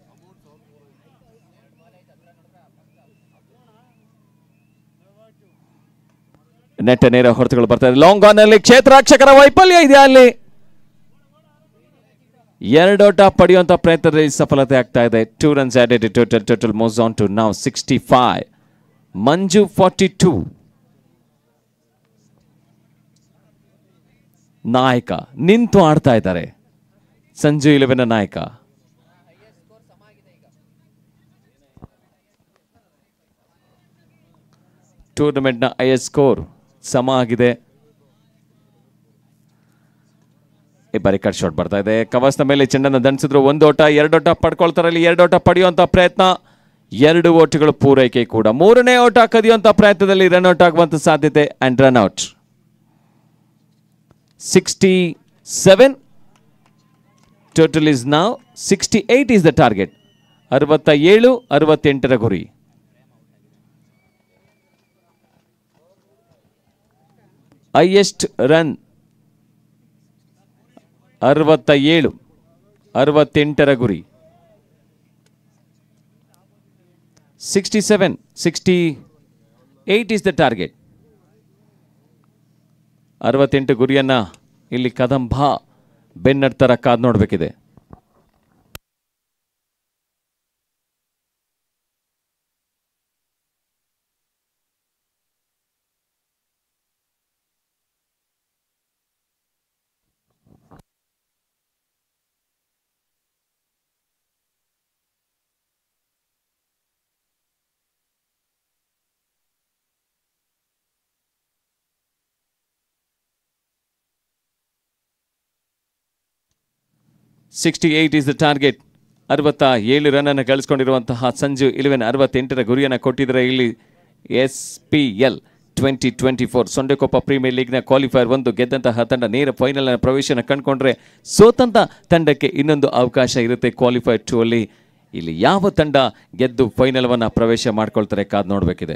ನೆಟ್ಟ ನೇರ ಹೊರತುಗಳು ಬರ್ತಾ ಇದೆ ಲಾಂಗ್ ಆನ್ ಅಲ್ಲಿ ಕ್ಷೇತ್ರಾಕ್ಷಕರ ವೈಫಲ್ಯ ಇದೆ ಅಲ್ಲಿ ಎರಡೋಟ ಪಡೆಯುವಂತ ಪ್ರಯತ್ನದಲ್ಲಿ ಸಫಲತೆ ಆಗ್ತಾ ಇದೆ two runs added total total moves on to now sixty five Manju forty two ನಾಯಕ ನಿಂತು ಆಡ್ತಾ ಇದ್ದಾರೆ ಸಂಜು ಇಲೆವೆನ್ ನಾಯಕ ಟೂರ್ನಮೆಂಟ್ನ ಐಎಸ್ ಸ್ಕೋರ್ ಸಮ ಆಗಿದೆ ಈ ಬಾರಿ ಕಟ್ ಶಾಟ್ ಬರ್ತಾ ಇದೆ ಕವಸ್ನ ಮೇಲೆ ಚೆಂಡನ್ನು ದಂಡಿಸಿದ್ರು ಒಂದು ಓಟ ಎರಡು ಓಟ ಪಡ್ಕೊಳ್ತಾರೆ ಅಲ್ಲಿ ಎರಡು ಓಟ ಪಡೆಯುವಂತ ಪ್ರಯತ್ನ ಎರಡು ಓಟಗಳು ಪೂರೈಕೆ ಕೂಡ ಮೂರನೇ ಓಟ ಕದಿಯುವಂತ ಪ್ರಯತ್ನದಲ್ಲಿ ರನ್ ಔಟ್ ಆಗುವಂತ ಸಾಧ್ಯತೆ and run out sixty seven total is now sixty eight is the target ಅರವತ್ತ ಏಳು ಅರವತ್ತೆಂಟರ ಗುರಿ ಹೈಯೆಸ್ಟ್ ರನ್ ಅರವತ್ತ ಏಳು ಅರವತ್ತೆಂಟರ ಗುರಿ sixty seven sixty eight is the target ಅರವತ್ತೆಂಟು ಗುರಿಯನ್ನ ಇಲ್ಲಿ ಕದಂಬ ಬೆನ್ನಡ್ತರ ಕಾದ್ ನೋಡಬೇಕಿದೆ sixty eight is the target ಅರವತ್ತ ಏಳು ರನ್ನನ್ನು ಗಳಿಸ್ಕೊಂಡಿರುವಂತಹ ಸಂಜು ಇಲೆವೆನ್ ಅರವತ್ತೆಂಟರ ಗುರಿಯನ್ನು ಕೊಟ್ಟಿದ್ದಾರೆ ಇಲ್ಲಿ S P L twenty twenty four Sondekoppa premier ಲೀಗ್ನ ಕ್ವಾಲಿಫೈಯರ್ ಒಂದು ಗೆದ್ದಂತಹ ತಂಡ ನೇರ ಫೈನಲ್ನ ಪ್ರವೇಶನ ಕಂಡುಕೊಂಡ್ರೆ ಸೋತಂತ ತಂಡಕ್ಕೆ ಇನ್ನೊಂದು ಅವಕಾಶ ಇರುತ್ತೆ ಕ್ವಾಲಿಫೈರ್ ಟೂ ಅಲ್ಲಿ ಇಲ್ಲಿ ಯಾವ ತಂಡ ಗೆದ್ದು ಫೈನಲ್ವನ್ನು ಪ್ರವೇಶ ಮಾಡ್ಕೊಳ್ತಾರೆ ಕಾದ್ ನೋಡಬೇಕಿದೆ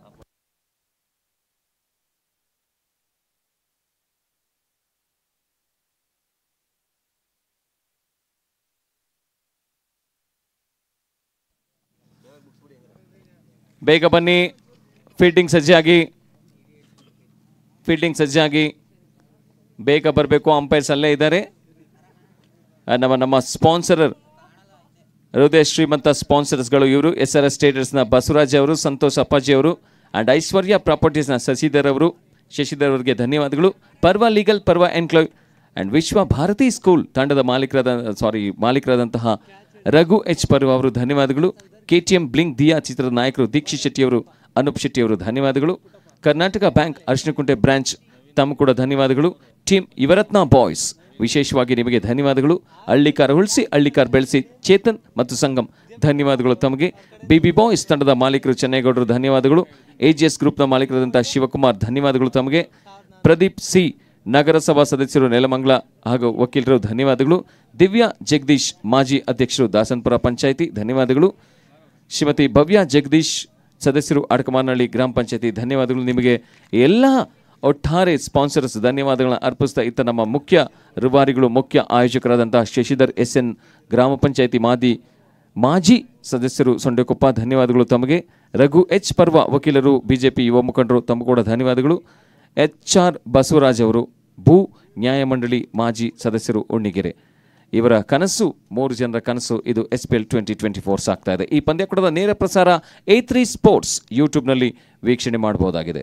ಬೇಗ ಬನ್ನಿ ಫೀಲ್ಡಿಂಗ್ ಸಜ್ಜಾಗಿ ಫೀಲ್ಡಿಂಗ್ ಸಜ್ಜಾಗಿ ಬೇಗ ಬರಬೇಕು ಅಂಪೈರ್ಸ್ ಅಲ್ಲೇ ಇದ್ದಾರೆ ಆ, ನಮ್ಮ ನಮ್ಮ ಸ್ಪಾನ್ಸರರ್ ಹೃದಯ ಶ್ರೀಮಂತ ಸ್ಪಾನ್ಸರ್ಸ್ಗಳು ಇವರು ಎಸ್ ಆರ್ ಎಸ್ ಸ್ಟೇಟರ್ಸ್ನ ಬಸವರಾಜ್ ಅವರು ಸಂತೋಷ್ ಅಪ್ಪಾಜಿ ಅವರು ಆ್ಯಂಡ್ ಐಶ್ವರ್ಯ ಪ್ರಾಪರ್ಟೀಸ್ನ ಶಶಿಧರ್ ಅವರು ಶಶಿಧರ್ ಅವರಿಗೆ ಧನ್ಯವಾದಗಳು ಪರ್ವ ಲೀಗಲ್ ಪರ್ವ ಎನ್ಕ್ಲೋಯ್ ಆ್ಯಂಡ್ ವಿಶ್ವ ಭಾರತಿ ಸ್ಕೂಲ್ ತಂಡದ ಮಾಲೀಕರಾದ ಸಾರಿ ಮಾಲೀಕರಾದಂತಹ ರಘು ಎಚ್ ಪರ್ವ ಅವರು ಧನ್ಯವಾದಗಳು K T M Blink Dia ಚಿತ್ರದ ನಾಯಕರು ದೀಕ್ಷಿತ್ ಶೆಟ್ಟಿಯವರು ಅನೂಪ್ ಶೆಟ್ಟಿ ಅವರು ಧನ್ಯವಾದಗಳು ಕರ್ನಾಟಕ ಬ್ಯಾಂಕ್ ಅರ್ಶಿನಕುಂಟೆ ಬ್ರಾಂಚ್ ತಮ್ಮ ಕೂಡ ಧನ್ಯವಾದಗಳು ಟೀಮ್ ಯುವರತ್ನ ಬಾಯ್ಸ್ ವಿಶೇಷವಾಗಿ ನಿಮಗೆ ಧನ್ಯವಾದಗಳು ಹಳ್ಳಿಕಾರ ಉಳಿಸಿ ಹಳ್ಳಿಕಾರ ಬೆಳೆಸಿ ಚೇತನ್ ಮತ್ತು ಸಂಗಮ್ ಧನ್ಯವಾದಗಳು ತಮಗೆ ಬಿಬಿ ಬಾಯ್ಸ್ ತಂಡದ ಮಾಲೀಕರು ಚೆನ್ನೈಗೌಡರು ಧನ್ಯವಾದಗಳು ಎ ಜಿ ಎಸ್ ಗ್ರೂಪ್ನ ಮಾಲೀಕರಾದಂತಹ ಶಿವಕುಮಾರ್ ಧನ್ಯವಾದಗಳು ತಮಗೆ ಪ್ರದೀಪ್ ಸಿ ನಗರಸಭಾ ಸದಸ್ಯರು ನೆಲಮಂಗಲ ಹಾಗೂ ವಕೀಲರು ಧನ್ಯವಾದಗಳು ದಿವ್ಯಾ ಜಗದೀಶ್ ಮಾಜಿ ಅಧ್ಯಕ್ಷರು ದಾಸನ್ಪುರ ಪಂಚಾಯಿತಿ ಧನ್ಯವಾದಗಳು ಶ್ರೀಮತಿ ಭವ್ಯ ಜಗದೀಶ್ ಸದಸ್ಯರು ಅಡಕಮಾನಹಳ್ಳಿ ಗ್ರಾಮ ಪಂಚಾಯತಿ ಧನ್ಯವಾದಗಳು ನಿಮಗೆ ಎಲ್ಲ ಒಟ್ಟಾರೆ ಸ್ಪಾನ್ಸರ್ಸ್ ಧನ್ಯವಾದಗಳನ್ನ ಅರ್ಪಿಸ್ತಾ ಇತ್ತ ನಮ್ಮ ಮುಖ್ಯ ರೂವಾರಿಗಳು ಮುಖ್ಯ ಆಯೋಜಕರಾದಂತಹ ಶಶಿಧರ್ ಎಸ್ ಎನ್ ಗ್ರಾಮ ಪಂಚಾಯತಿ ಮಾದಿ ಮಾಜಿ ಸದಸ್ಯರು ಸೊಂಡೆಕೊಪ್ಪ ಧನ್ಯವಾದಗಳು ತಮಗೆ ರಘು ಎಚ್ ಪರ್ವ ವಕೀಲರು ಬಿಜೆಪಿ ಯುವ ಮುಖಂಡರು ತಮ್ಮ ಕೂಡ ಧನ್ಯವಾದಗಳು ಎಚ್ ಆರ್ ಬಸವರಾಜ್ ಅವರು ಭೂ ನ್ಯಾಯಮಂಡಳಿ ಮಾಜಿ ಸದಸ್ಯರು ಉಣ್ಣಿಗೆರೆ ಇವರ ಕನಸು ಮೂರು ಜನರ ಕನಸು ಇದು S P L twenty twenty four ಸಾಗ್ತಾ ಇದೆ ಈ ಪಂದ್ಯಕೂಟದ ನೇರ ಪ್ರಸಾರ ಎ ತ್ರೀ ಸ್ಪೋರ್ಟ್ಸ್ ಯೂಟ್ಯೂಬ್ನಲ್ಲಿ ವೀಕ್ಷಣೆ ಮಾಡಬಹುದಾಗಿದೆ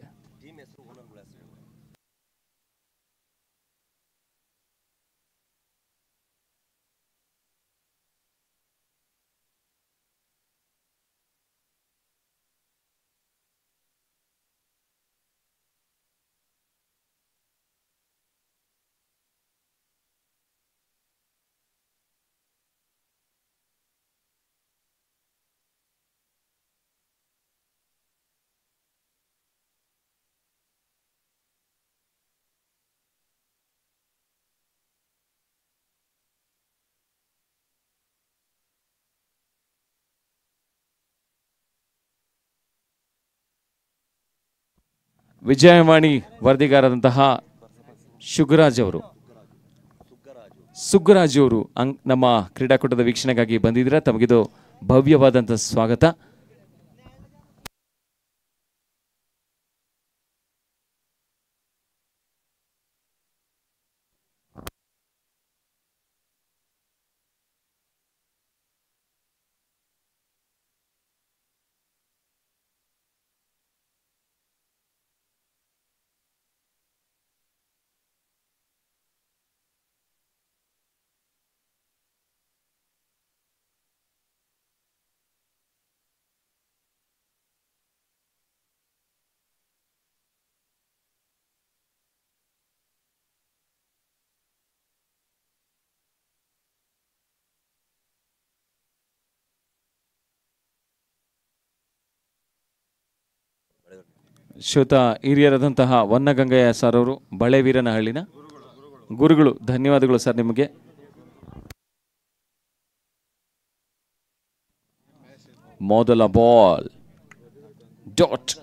ವಿಜಯವಾಣಿ ವರದಿಗಾರರಂತಹ ಶುಗರಾಜ್ ಅವರು ಸುಗ್ಗರಾಜ್ ಅವರು ಅಂಗ್ ನಮ್ಮ ಕ್ರೀಡಾಕೂಟದ ವೀಕ್ಷಣೆಗಾಗಿ ಬಂದಿದ್ದೀರಾ ತಮಗಿದು ಭವ್ಯವಾದಂಥ ಸ್ವಾಗತ ಶ್ರೋತ ಹಿರಿಯರಾದಂತಹ ವನ್ನಗಂಗಯ್ಯ ಸರ್ ಅವರು ಬಳೆವೀರನಹಳ್ಳಿನ ಗುರುಗಳು ಧನ್ಯವಾದಗಳು ಸರ್ ನಿಮಗೆ ಮೊದಲ ಬಾಲ್ ಡಾಟ್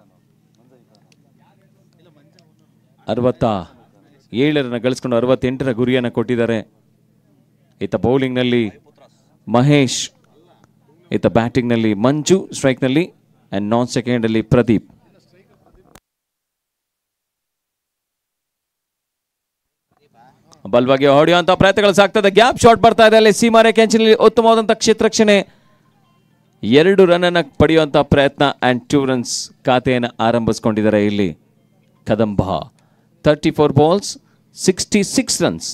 ಅರವತ್ತ ಏಳರನ್ನ ಗಳಿಸ್ಕೊಂಡು ಅರವತ್ತೆಂಟರ ಗುರಿಯನ್ನು ಕೊಟ್ಟಿದ್ದಾರೆ ಈತ ಬೌಲಿಂಗ್ನಲ್ಲಿ ಮಹೇಶ್ ಈತ ಬ್ಯಾಟಿಂಗ್ನಲ್ಲಿ ಮಂಜು ಸ್ಟ್ರೈಕ್ನಲ್ಲಿ ಆ್ಯಂಡ್ ನಾನ್ ಸೆಕೆಂಡಲ್ಲಿ ಪ್ರದೀಪ್ ಬಲ್ವಾಗಿ ಹೊಡೆಯುವಂತ ಪ್ರಯತ್ನಗಳು ಸಾಗ್ತದೆ ಗ್ಯಾಪ್ ಶಾಟ್ ಬರ್ತಾ ಇದೆ ಅಲ್ಲಿ ಸೀಮಾರೆ ಕೆಂಚಿನಲ್ಲಿ ಉತ್ತಮವಾದಂಥ ಕ್ಷೇತ್ರಕ್ಷಣೆ ಎರಡು ರನ್ ಅನ್ನ ಪಡೆಯುವಂತ ಪ್ರಯತ್ನ ಆ್ಯಂಡ್ ಟೂ ರನ್ಸ್ ಖಾತೆಯನ್ನು ಆರಂಭಿಸ್ಕೊಂಡಿದ್ದಾರೆ ಇಲ್ಲಿ Kadamba thirty four balls sixty six runs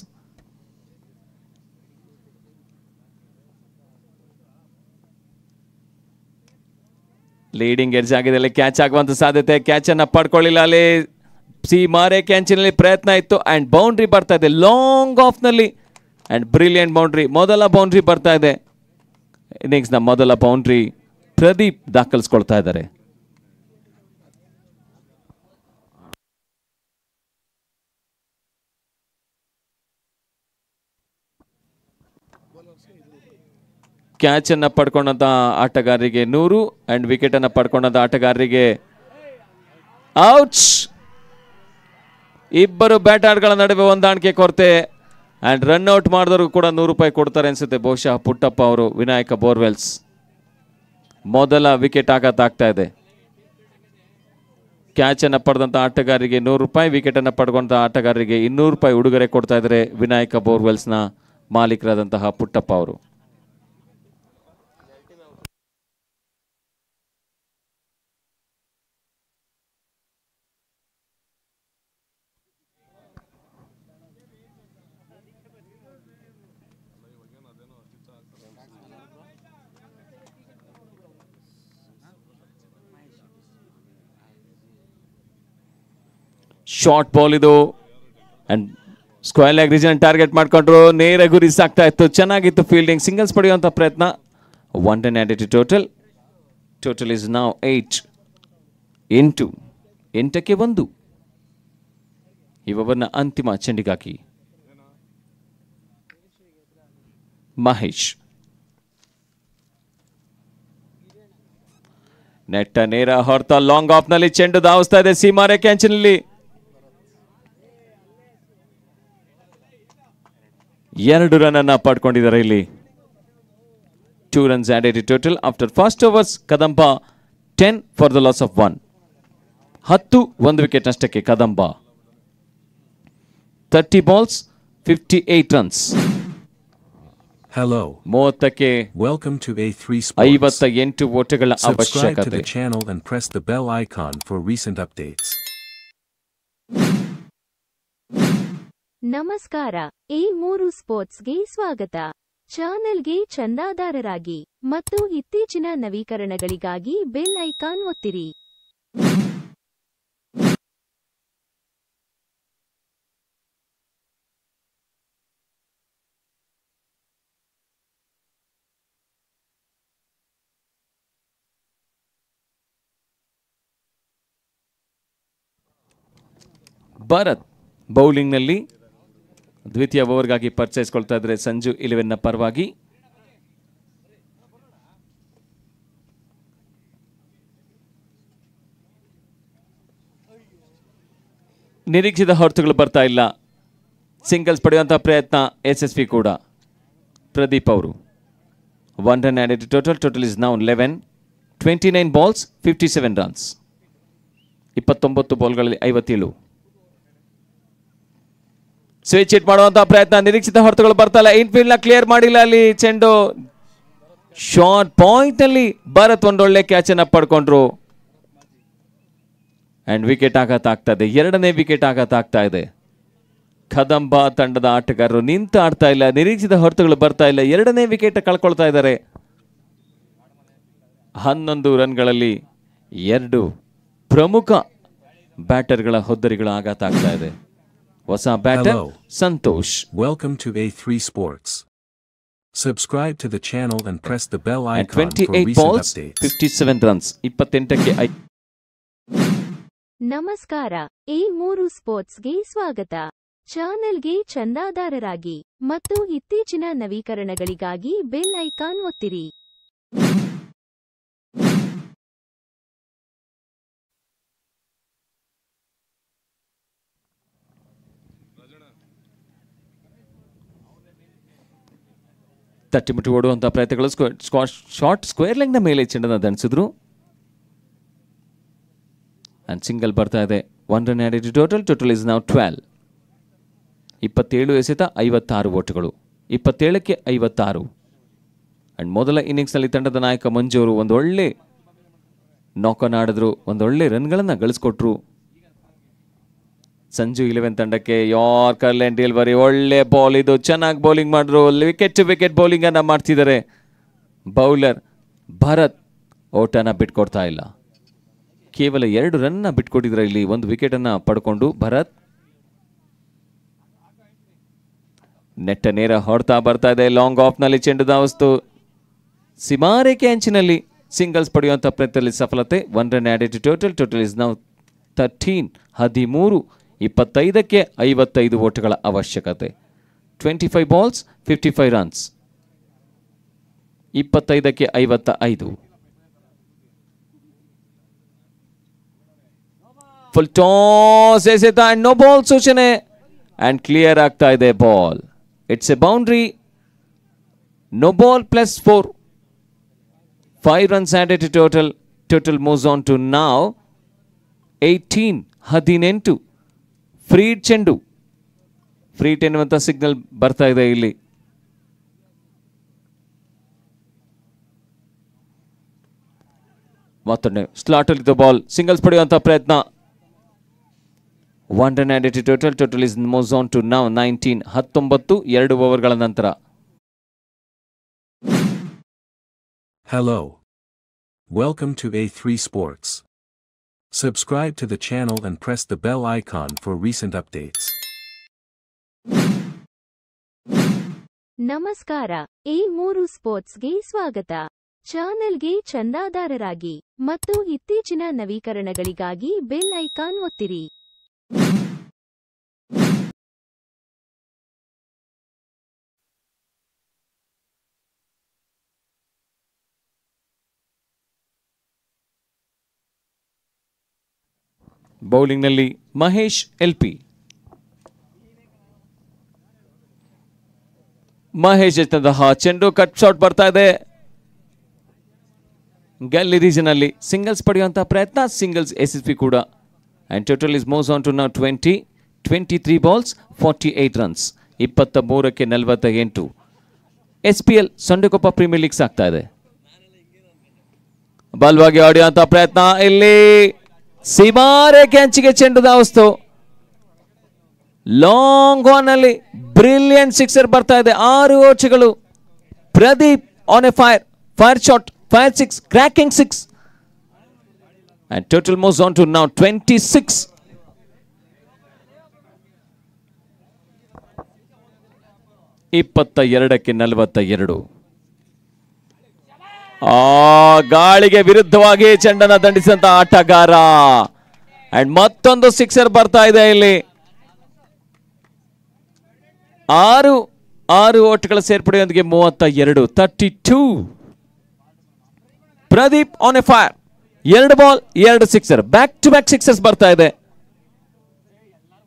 leading edge ಆಗಿದೆ ಅಲ್ಲಿ ಕ್ಯಾಚ್ ಆಗುವಂತ ಸಾಧ್ಯತೆ ಕ್ಯಾಚ್ ಅನ್ನ ಪಡ್ಕೊಳ್ಳಿಲ್ಲ ಅಲ್ಲಿ ಸಿ ಮಾರೆ ಕ್ಯಾಚಿನಲ್ಲಿ ಪ್ರಯತ್ನ ಇತ್ತು ಅಂಡ್ ಬೌಂಡ್ರಿ ಬರ್ತಾ ಇದೆ ಲಾಂಗ್ ಆಫ್ ನಲ್ಲಿ ಅಂಡ್ ಬ್ರಿಲಿಯಂಟ್ ಬೌಂಡ್ರಿ ಮೊದಲ ಬೌಂಡ್ರಿ ಬರ್ತಾ ಇದೆ ಇನ್ನಿಂಗ್ಸ್ ನ ಮೊದಲ ಬೌಂಡ್ರಿ ಪ್ರದೀಪ್ ದಾಖಲಿಸ್ಕೊಳ್ತಾ ಇದ್ದಾರೆ ಕ್ಯಾಚ್ ಅನ್ನ ಪಡ್ಕೊಂಡಂತ ಆಟಗಾರರಿಗೆ ನೂರು ಅಂಡ್ ವಿಕೆಟ್ ಅನ್ನ ಪಡ್ಕೊಂಡಂತ ಆಟಗಾರರಿಗೆ ಔಟ್ಸ್ ಇಬ್ಬರು ಬ್ಯಾಟರ್ಗಳ ನಡುವೆ ಹೊಂದಾಣಿಕೆ ಕೊರತೆ ಅಂಡ್ ರನ್ ಔಟ್ ಮಾಡಿದವ್ರಿಗೂ ಕೂಡ ನೂರು ರೂಪಾಯಿ ಕೊಡ್ತಾರೆ ಅನ್ಸುತ್ತೆ ಬಹುಶಃ ಪುಟ್ಟಪ್ಪ ಅವರು ವಿನಾಯಕ ಬೋರ್ವೆಲ್ಸ್ ಮೊದಲ ವಿಕೆಟ್ ಆಘಾತ ಆಗ್ತಾ ಇದೆ ಕ್ಯಾಚ್ ಅನ್ನ ಪಡೆದಂತ ಆಟಗಾರರಿಗೆ ನೂರು ರೂಪಾಯಿ ವಿಕೆಟ್ ಅನ್ನ ಪಡ್ಕೊಂಡ ಆಟಗಾರರಿಗೆ ಇನ್ನೂರು ರೂಪಾಯಿ ಉಡುಗೊರೆ ಕೊಡ್ತಾ ಇದ್ದಾರೆ ವಿನಾಯಕ ಬೋರ್ವೆಲ್ಸ್ನ ಮಾಲೀಕರಾದಂತಹ ಪುಟ್ಟಪ್ಪ ಅವರು ಶಾರ್ಟ್ ಬಾಲ್ ಇದು and square leg region target ಮಾಡ್ಕೊಂಡ್ರು ನೇರ ಗುರಿ ಸಾಕ್ತಾ ಇತ್ತು ಚೆನ್ನಾಗಿತ್ತು ಫೀಲ್ಡಿಂಗ್ ಸಿಂಗಲ್ಸ್ ಪಡೆಯುವಂಥ ಪ್ರಯತ್ನ one ten added total total is now eight ಎಂಟು ಎಂಟಕ್ಕೆ ಒಂದು ಇವವನ್ನ ಅಂತಿಮ ಚೆಂಡಿಗಾಕಿ ಮಹೇಶ್ ನೆಟ್ಟ ನೇರ ಹೊರತ ಲಾಂಗ್ ಆಫ್ ನಲ್ಲಿ ಚೆಂಡು ಧಾವಿಸ್ತಾ ಇದೆ ಸೀಮಾರೆ ಕ್ಯಾಂಚಿನಲ್ಲಿ ಎರಡು ರನ್ ಅನ್ನ ಪಡ್ಕೊಂಡಿದ್ದಾರೆ ಇಲ್ಲಿ two runs added total after first overs Kadamba ten for the loss of one ಹತ್ತು ಒಂದು ವಿಕೆಟ್ ನಷ್ಟಕ್ಕೆ Kadamba thirty balls fifty eight runs Hello. ಮೂವತ್ತಕ್ಕೆ Welcome to A3 Sports. ಐವತ್ತ ಎಂಟು ಓಟಗಳ Subscribe to ಅವಶ್ಯಕತೆ the channel and press the bell icon for recent updates. ನಮಸ್ಕಾರ ಈ ಮೂರು ಸ್ಪೋರ್ಟ್ಸ್ಗೆ ಸ್ವಾಗತ ಚಾನೆಲ್ಗೆ ಚಂದಾದಾರರಾಗಿ ಮತ್ತು ಇತ್ತೀಚಿನ ನವೀಕರಣಗಳಿಗಾಗಿ ಬೆಲ್ ಐಕಾನ್ ಒತ್ತಿರಿ ಭರತ್ ಬೌಲಿಂಗ್ನಲ್ಲಿ ದ್ವಿತೀಯ ಓವರ್ಗಾಗಿ ಪರ್ಚೇಸ್ಕೊಳ್ತಾ ಇದ್ದಾರೆ ಸಂಜು ಇಲೆವೆನ್ನ ಪರವಾಗಿ ನಿರೀಕ್ಷಿತ ಹೊರತುಗಳು ಬರ್ತಾ ಇಲ್ಲ ಸಿಂಗಲ್ಸ್ ಪಡೆಯುವಂಥ ಪ್ರಯತ್ನ ಎಸ್ ಎಸ್ ಪಿ ಕೂಡ ಪ್ರದೀಪ್ ಅವರು one run added total total is now eleven twenty nine balls fifty seven runs ಇಪ್ಪತ್ತೊಂಬತ್ತು ಬಾಲ್ಗಳಲ್ಲಿ ಐವತ್ತೇಳು ಸ್ವಿಚ್ ಹಿಟ್ ಮಾಡುವಂತಹ ಪ್ರಯತ್ನ ನಿರೀಕ್ಷಿತ ಹೊರತುಗಳು ಬರ್ತಾ ಇಲ್ಲ ಇನ್ಫೀಲ್ಡ್ ನ ಕ್ಲಿಯರ್ ಮಾಡಿಲ್ಲ ಅಲ್ಲಿ ಚೆಂಡು ಶಾರ್ಟ್ ಪಾಯಿಂಟ್ ಅಲ್ಲಿ ಭಾರತ್ ಒಂದೊಳ್ಳೆ ಕ್ಯಾಚ್ ಅನ್ನ ಪಡ್ಕೊಂಡ್ರು ಅಂಡ್ ವಿಕೆಟ್ ಆಘಾತ ಆಗ್ತಾ ಇದೆ ಎರಡನೇ ವಿಕೆಟ್ ಆಘಾತ ಆಗ್ತಾ ಇದೆ ಕದಂಬ ತಂಡದ ಆಟಗಾರರು ನಿಂತು ಆಡ್ತಾ ಇಲ್ಲ ನಿರೀಕ್ಷಿತ ಹೊರತುಗಳು ಬರ್ತಾ ಇಲ್ಲ ಎರಡನೇ ವಿಕೆಟ್ ಕಳ್ಕೊಳ್ತಾ ಇದ್ದಾರೆ ಹನ್ನೊಂದು ರನ್ಗಳಲ್ಲಿ ಎರಡು ಪ್ರಮುಖ ಬ್ಯಾಟರ್ಗಳ ಹೊದ್ದರಿಗಳ ಆಘಾತ ಆಗ್ತಾ ಇದೆ ಹೊಸ batter Hello. Santosh Welcome to A3 Sports. Subscribe to the channel and press the bell and icon for 28 recent balls updates. 57 runs ಇಪ್ಪತ್ತೆಂಟಕ್ಕೆ ಐ ನಮಸ್ಕಾರ ಎ ಮೂರು ಸ್ಪೋರ್ಟ್ಸ್ಗೆ ಸ್ವಾಗತ ಚಾನೆಲ್ಗೆ ಚಂದಾದಾರರಾಗಿ ಮತ್ತು ಇತ್ತೀಚಿನ ನವೀಕರಣಗಳಿಗಾಗಿ ಬೆಲ್ ಐಕಾನ್ ಒತ್ತಿರಿ ತಟ್ಟಿಮುಟ್ಟಿ ಓಡುವಂತಹ ಪ್ರಯತ್ನಗಳು ಶಾರ್ಟ್ ಸ್ಕ್ವೇರ್ ಲೆಗ್ನ ಮೇಲೆ ಚೆಂಡನ್ನು ದಂಡಿಸಿದ್ರು ಅಂಡ್ ಸಿಂಗಲ್ ಬರ್ತಾ ಇದೆ one run added total total is now twelve ಇಪ್ಪತ್ತೇಳು ಎಸೆತ ಐವತ್ತಾರು ಓಟುಗಳು ಇಪ್ಪತ್ತೇಳಕ್ಕೆ ಐವತ್ತಾರು ಅಂಡ್ ಮೊದಲ ಇನ್ನಿಂಗ್ಸ್ನಲ್ಲಿ ತಂಡದ ನಾಯಕ ಮಂಜು ಅವರು ಒಂದು ಒಳ್ಳೆ ನಾಕನ್ ಆಡಿದ್ರು ಒಂದೊಳ್ಳೆ ರನ್ಗಳನ್ನು ಗಳಿಸ್ಕೊಟ್ರು ಸಂಜು ಇಲೆವೆನ್ ತಂಡಕ್ಕೆ ಯಾರ್ಕರ್ ಲ್ಯಾಂಡ್ ಡೆಲ್ವರಿ ಒಳ್ಳೆ ಬಾಲ್ ಇದು ಚೆನ್ನಾಗಿ ಬೌಲಿಂಗ್ ಮಾಡಿದ್ರು ವಿಕೆಟ್ ಟು ವಿಕೆಟ್ ಬೌಲಿಂಗ್ ಅನ್ನ ಮಾಡ್ತಿದ್ದಾರೆ ಬೌಲರ್ ಭರತ್ ಓಟನ ಬಿಟ್ಕೊಡ್ತಾ ಇಲ್ಲ ಕೇವಲ ಎರಡು ರನ್ನ ಬಿಟ್ಕೊಟ್ಟಿದ್ರೆ ಇಲ್ಲಿ ಒಂದು ವಿಕೆಟ್ ಅನ್ನ ಪಡ್ಕೊಂಡು ಭರತ್ ನೆಟ್ಟ ನೇರ ಹೊಡ್ತಾ ಬರ್ತಾ ಇದೆ ಲಾಂಗ್ ಆಫ್ ನಲ್ಲಿ ಚೆಂಡು ಧಾವಿಸ್ತು ಸಿಮಾರೇಖೆ ಅಂಚಿನಲ್ಲಿ ಸಿಂಗಲ್ಸ್ ಪಡೆಯುವಂಥ ಪ್ರಯತ್ನದಲ್ಲಿ ಸಫಲತೆ one run added total total is now thirteen ಹದಿಮೂರು ಇಪ್ಪತ್ತೈದಕ್ಕೆ ಐವತ್ತೈದು ಓಟುಗಳ ಅವಶ್ಯಕತೆ twenty five balls fifty five runs ಇಪ್ಪತ್ತೈದಕ್ಕೆ ಐವತ್ತ ಐದು ಫುಲ್ ಟಾಸ್ ಎಸೆತ ಅಂಡ್ ನೋ ಬಾಲ್ ಸೂಚನೆ ಅಂಡ್ ಕ್ಲಿಯರ್ ಆಗ್ತಾ ಇದೆ ball it's a boundary no ball plus four five runs added total total moves on to now eighteen ಹದಿನೆಂಟು free hit ಚೆಂಡು free hit ಎನ್ನುವಂಥ ಸಿಗ್ನಲ್ ಬರ್ತಾ ಇದೆ ಇಲ್ಲಿ ಮತ್ತೊಮ್ಮೆ ಸ್ಲಾಟಲ್ ದ ಬಾಲ್ ಸಿಂಗಲ್ಸ್ ಪಡೆಯುವಂಥ ಪ್ರಯತ್ನ one run added total total is moves on to now nineteen ಹತ್ತೊಂಬತ್ತು ಎರಡು ಓವರ್ಗಳ ನಂತರ Hello. Welcome to A3 Sports. Subscribe to the channel and press the bell icon for recent updates. ನಮಸ್ಕಾರ A ಮೂರು ಸ್ಪೋರ್ಟ್ಸ್ಗೆ ಸ್ವಾಗತ ಚಾನೆಲ್ಗೆ ಚಂದಾದಾರರಾಗಿ ಮತ್ತು ಇತ್ತೀಚಿನ ನವೀಕರಣಗಳಿಗಾಗಿ ಬೆಲ್ ಐಕಾನ್ ಒತ್ತಿರಿ ಬೌಲಿಂಗ್ನಲ್ಲಿ ಮಹೇಶ್ ಎಲ್ ಪಿ ಮಹೇಶ್ ಎತ್ತಂತಹ ಚೆಂಡು ಕಟ್ ಶಾಟ್ ಬರ್ತಾ ಇದೆ ಗ್ಯಾಲಿ ರೀಜನ್ ಅಲ್ಲಿ ಸಿಂಗಲ್ಸ್ ಪಡೆಯುವಂತಹ ಪ್ರಯತ್ನ ಸಿಂಗಲ್ಸ್ ಎಸ್ ಎಸ್ ಪಿ ಕೂಡ and total is moves on to now twenty twenty three balls forty eight runs ಇಪ್ಪತ್ತ ಮೂರಕ್ಕೆ ನಲವತ್ತ ಎಂಟು S P L Sondekoppa premier leagues ಆಗ್ತಾ ಇದೆ ಬಲವಾಗಿ ಹೊಡೆಯುವಂತ ಪ್ರಯತ್ನ ಇಲ್ಲಿ ಸಿಮಾರೆ ಕ್ಯಾಂಚಿಗೆ ಚೆಂಡು ಧಾವಿಸ್ತು ಲಾಂಗ್ ಆನ್ ಅಲ್ಲಿ ಬ್ರಿಲಿಯಂಟ್ ಸಿಕ್ಸರ್ ಬರ್ತಾ ಇದೆ ಆರು ಓಚಗಳು Pradeep on a fire fire shot fire six cracking six and total moves on to now twenty six ಇಪ್ಪತ್ತ ಎರಡಕ್ಕೆ ನಲವತ್ತ ಎರಡು ಆ ಗಾಳಿಗೆ ವಿರುದ್ಧವಾಗಿ ಚೆಂಡನ್ನ ದಂಡಿಸಿದಂತ ಆಟಗಾರ ಅಂಡ್ ಮತ್ತೊಂದು ಸಿಕ್ಸರ್ ಬರ್ತಾ ಇದೆ ಇಲ್ಲಿ ಆರು ಆರು ಓಟ್ಗಳ ಸೇರ್ಪಡೆಯೊಂದಿಗೆ ಮೂವತ್ತ ಎರಡು thirty two Pradeep on a fire ಎರಡು ಬಾಲ್ ಎರಡು sixer back to back sixers ಬರ್ತಾ ಇದೆ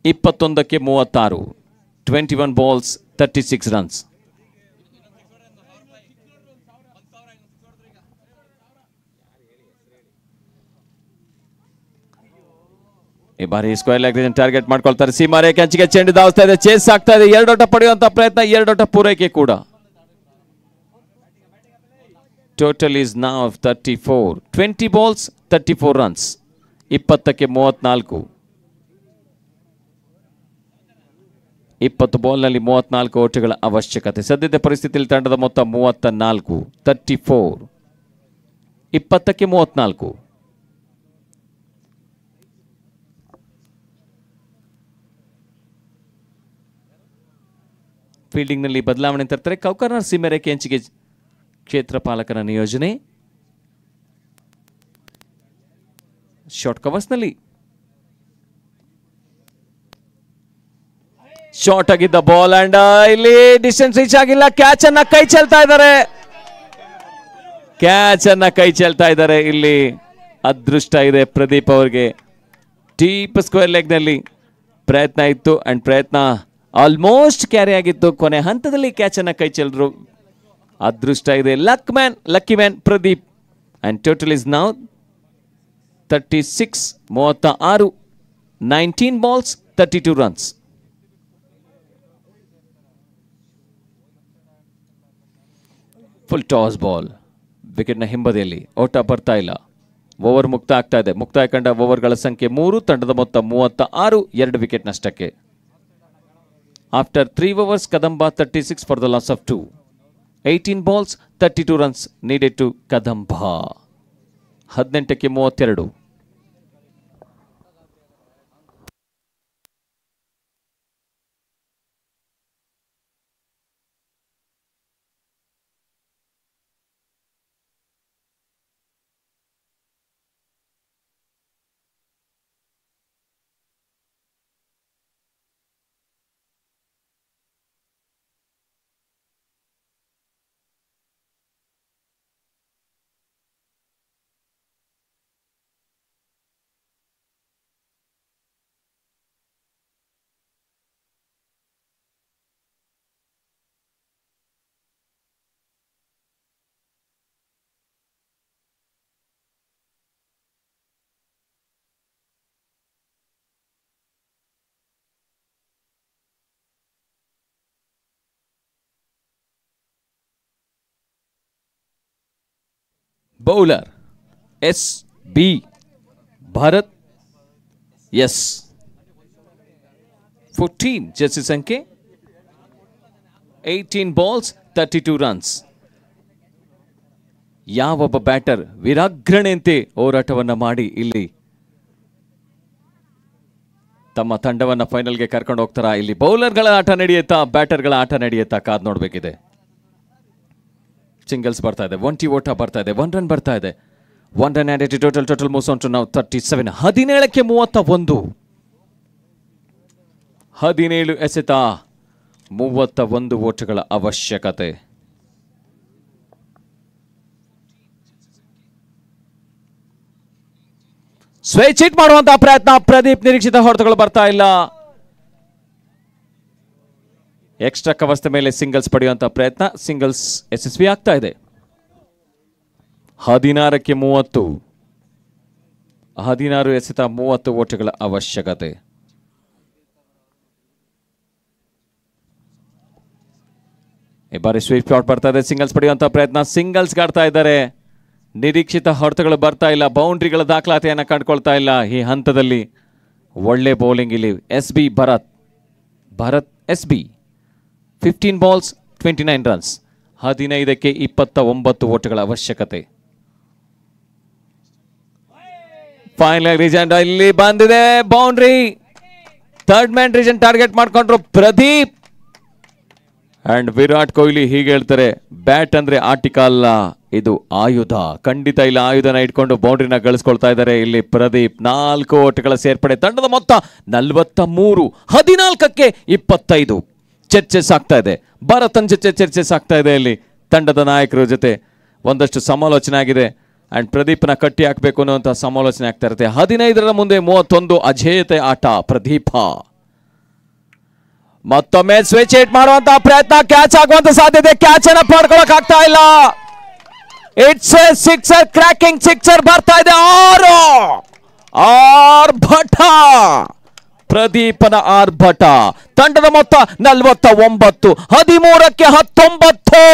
ಇಪ್ಪತ್ತೊಂದಕ್ಕೆ ಮೂವತ್ತಾರು twenty one balls thirty six runs ಈ ಬಾರಿ ಸ್ಕ್ವೇರ್ ಲೆಗ್ ಟಾರ್ಗೆಟ್ ಮಾಡ್ಕೊಳ್ತಾರೆ ಸೀಮಾರೆ ಕಂಚಿಗೆ ಚೆಂಡು ಧಾವಿಸ್ತಾ ಇದೆ ಚೇಸ್ ಆಗ್ತಾ ಇದೆ ಎರಡೋಟ ಪಡೆಯುವಂತ ಪ್ರಯತ್ನ ಎರಡೋಟ ಪೂರೈಕೆ ಕೂಡ total is now thirty four twenty balls thirty four runs ಇಪ್ಪತ್ತಕ್ಕೆ ಮೂವತ್ನಾಲ್ಕು ಇಪ್ಪತ್ತು ಬಾಲ್ನಲ್ಲಿ ಮೂವತ್ನಾಲ್ಕು ಓಟಗಳ ಅವಶ್ಯಕತೆ ಸದ್ಯದ ಪರಿಸ್ಥಿತಿಯಲ್ಲಿ ತಂಡದ ಮೊತ್ತ ಮೂವತ್ತ ನಾಲ್ಕು ತರ್ಟಿ ಫೋರ್ ಇಪ್ಪತ್ತಕ್ಕೆ ಮೂವತ್ನಾಲ್ಕು ಫೀಲ್ಡಿಂಗ್ನಲ್ಲಿ ಬದಲಾವಣೆ ತರ್ತಾರೆ ಕೌಕರ್ನ ಸೀಮೆರೇಖೆ ಹೆಂಚಿಗೆ ಕ್ಷೇತ್ರ ಪಾಲಕರ ನಿಯೋಜನೆ ಶಾರ್ಟ್ ಕವರ್ಸ್ನಲ್ಲಿ ಶಾರ್ಟ್ ಆಗಿದ್ದ ಬಾಲ್ ಅಂಡ್ ಇಲ್ಲಿ ಡಿಸ್ಟೆನ್ಸ್ ರೀಚ್ ಆಗಿಲ್ಲ ಕ್ಯಾಚ್ ಅನ್ನ ಕೈ ಚೆಲ್ತಾ ಇದ್ದಾರೆ ಕ್ಯಾಚ್ ಅನ್ನ ಕೈ ಚೆಲ್ತಾ ಇದ್ದಾರೆ ಇಲ್ಲಿ ಅದೃಷ್ಟ ಇದೆ ಪ್ರದೀಪ್ ಅವರಿಗೆ ಡೀಪ್ ಸ್ಕ್ವೇರ್ ಲೆಗ್ ನಲ್ಲಿ ಪ್ರಯತ್ನ ಇತ್ತು ಅಂಡ್ ಪ್ರಯತ್ನ ಆಲ್ಮೋಸ್ಟ್ ಕ್ಯಾರಿ ಆಗಿತ್ತು ಕೊನೆ ಹಂತದಲ್ಲಿ ಕ್ಯಾಚ್ ಅನ್ನ ಕೈ ಚೆಲ್ರು ಅದೃಷ್ಟ ಇದೆ luck man lucky man Pradeep and total is now thirty six ಮೂವತ್ತ ಆರು nineteen balls thirty two runs full toss ball ವಿಕೆಟ್ನ ಹಿಂಬದಿಯಲ್ಲಿ ಓಟ ಬರ್ತಾ ಇಲ್ಲ ಓವರ್ ಮುಕ್ತ ಆಗ್ತಾ ಇದೆ ಮುಕ್ತಾಯ ಕಂಡ ಓವರ್ಗಳ ಸಂಖ್ಯೆ ಮೂರು ತಂಡದ ಮೊತ್ತ ಮೂವತ್ತ ಆರು ಎರಡು ವಿಕೆಟ್ ನಷ್ಟಕ್ಕೆ after three overs Kadamba thirty six for the loss of two eighteen balls thirty two runs needed to Kadamba ಹದಿನೆಂಟಕ್ಕೆ ಮೂವತ್ತೆರಡು bowler S B Bharat S fourteen jersey ಸಂಖ್ಯೆ eighteen balls thirty two runs ಯಾವೊಬ್ಬ ಬ್ಯಾಟರ್ ವಿರಾಗ್ರಣೆಯಂತೆ ಹೋರಾಟವನ್ನ ಮಾಡಿ ಇಲ್ಲಿ ತಮ್ಮ ತಂಡವನ್ನ ಫೈನಲ್ಗೆ ಕರ್ಕೊಂಡು ಹೋಗ್ತಾರಾ ಇಲ್ಲಿ ಬೌಲರ್ಗಳ ಆಟ ನಡೆಯುತ್ತಾ ಬ್ಯಾಟರ್ಗಳ ಆಟ ನಡೆಯುತ್ತಾ ಕಾದ್ ನೋಡ್ಬೇಕಿದೆ ಸಿಂಗಲ್ಸ್ ಬರ್ತಾ ಇದೆ ಒನ್ ಟಿ ಓಟ ಬರ್ತಾ ಇದೆ ಒನ್ ರನ್ ಬರ್ತಾ ಇದೆ one run and total total moves to now thirty seven ಹದಿನೇಳಕ್ಕೆ ಮೂವತ್ತ ಒಂದು ಹದಿನೇಳು ಎಸೆತ ಮೂವತ್ತ ಒಂದು ಓಟಗಳ ಅವಶ್ಯಕತೆ ಸ್ವೇಚ್ ಹಿಟ್ ಮಾಡುವಂತಹ ಪ್ರಯತ್ನ ಪ್ರದೀಪ್ ನಿರೀಕ್ಷಿತ ಹೊಡೆತಗಳು ಬರ್ತಾ ಇಲ್ಲ ಎಕ್ಸ್ಟ್ರಾ ಕವರ್ಸ್ದ ಮೇಲೆ ಸಿಂಗಲ್ಸ್ ಪಡೆಯುವಂತಹ ಪ್ರಯತ್ನ ಸಿಂಗಲ್ಸ್ ಯಶಸ್ವಿ ಆಗ್ತಾ ಇದೆ ಹದಿನಾರಕ್ಕೆ ಮೂವತ್ತು ಹದಿನಾರು ಎಸೆತ ಮೂವತ್ತು ಓಟಗಳ ಅವಶ್ಯಕತೆ ಈ ಬಾರಿ ಸ್ವೀಪ್ ಶಾಟ್ ಬರ್ತಾ ಇದೆ ಸಿಂಗಲ್ಸ್ ಪಡೆಯುವಂತಹ ಪ್ರಯತ್ನ ಸಿಂಗಲ್ಸ್ ಗಾಡ್ತಾ ಇದ್ದಾರೆ ನಿರೀಕ್ಷಿತ ಹೊಡೆತಗಳು ಬರ್ತಾ ಇಲ್ಲ ಬೌಂಡ್ರಿಗಳ ದಾಖಲಾತಿಯನ್ನು ಕಂಡುಕೊಳ್ತಾ ಇಲ್ಲ ಈ ಹಂತದಲ್ಲಿ ಒಳ್ಳೆ ಬೌಲಿಂಗ್ ಇಲ್ಲಿ S B Bharat Bharat S B fifteen balls twenty nine runs ಹದಿನೈದಕ್ಕೆ ಇಪ್ಪತ್ತ ಒಂಬತ್ತು ಓಟಗಳ ಅವಶ್ಯಕತೆ ಫೈನಲ್ ರೀಜನ್ ಇಲ್ಲಿ ಬಂದಿದೆ boundary third man region target ಮಾಡ್ಕೊಂಡ್ರು ಪ್ರದೀಪ್ ಅಂಡ್ ವಿರಾಟ್ ಕೊಹ್ಲಿ ಹೀಗೆ ಹೇಳ್ತಾರೆ ಬ್ಯಾಟ್ ಅಂದ್ರೆ ಆಟಿಕ ಅಲ್ಲ ಇದು ಆಯುಧ ಖಂಡಿತ ಇಲ್ಲ ಆಯುಧನ ಇಟ್ಕೊಂಡು ಬೌಂಡ್ರಿನ ಗಳಿಸ್ಕೊಳ್ತಾ ಇದ್ದಾರೆ ಇಲ್ಲಿ ಪ್ರದೀಪ್ ನಾಲ್ಕು ಓಟಗಳ ಸೇರ್ಪಡೆ ತಂಡದ ಮೊತ್ತ ನಲವತ್ತ ಮೂರು ಹದಿನಾಲ್ಕಕ್ಕೆ ಇಪ್ಪತ್ತೈದು ಚರ್ಚೆ ಸಾಗ್ತಾ ಇದೆ ಭಾರತನ್ ಜೊತೆ ಚರ್ಚೆ ಸಾಗ್ತಾ ಇದೆ ಇಲ್ಲಿ ತಂಡದ ನಾಯಕರ ಜೊತೆ ಒಂದಷ್ಟು ಸಮಾಲೋಚನೆ ಆಗಿದೆ ಅಂಡ್ ಪ್ರದೀಪ್ನ ಕಟ್ಟಿ ಹಾಕಬೇಕು ಅನ್ನುವಂಥ ಸಮಾಲೋಚನೆ ಆಗ್ತಾ ಇರುತ್ತೆ ಹದಿನೈದರ ಮುಂದೆ ಮೂವತ್ತೊಂದು ಅಜೇಯತೆ ಆಟ ಪ್ರದೀಪ ಮತ್ತೊಮ್ಮೆ ಸ್ವಿಚ್ ಹಿಟ್ ಮಾಡುವಂತ ಪ್ರಯತ್ನ ಕ್ಯಾಚ್ ಆಗುವಂತ ಸಾಧ್ಯತೆ ಕ್ಯಾಚ್ ಅನ್ನ ಪಡ್ಕೊಳಕ್ ಆಗ್ತಾ ಇಲ್ಲ it's a sixer cracking sixer ಬರ್ತಾ ಇದೆ ಆರು ಆರ್ಭಟ ಪ್ರದೀಪನ ಆರ್ಭಟ ತಂಡದ ಮೊತ್ತ ನಲವತ್ತ ಒಂಬತ್ತು ಹದಿಮೂರಕ್ಕೆ ಹತ್ತೊಂಬತ್ತು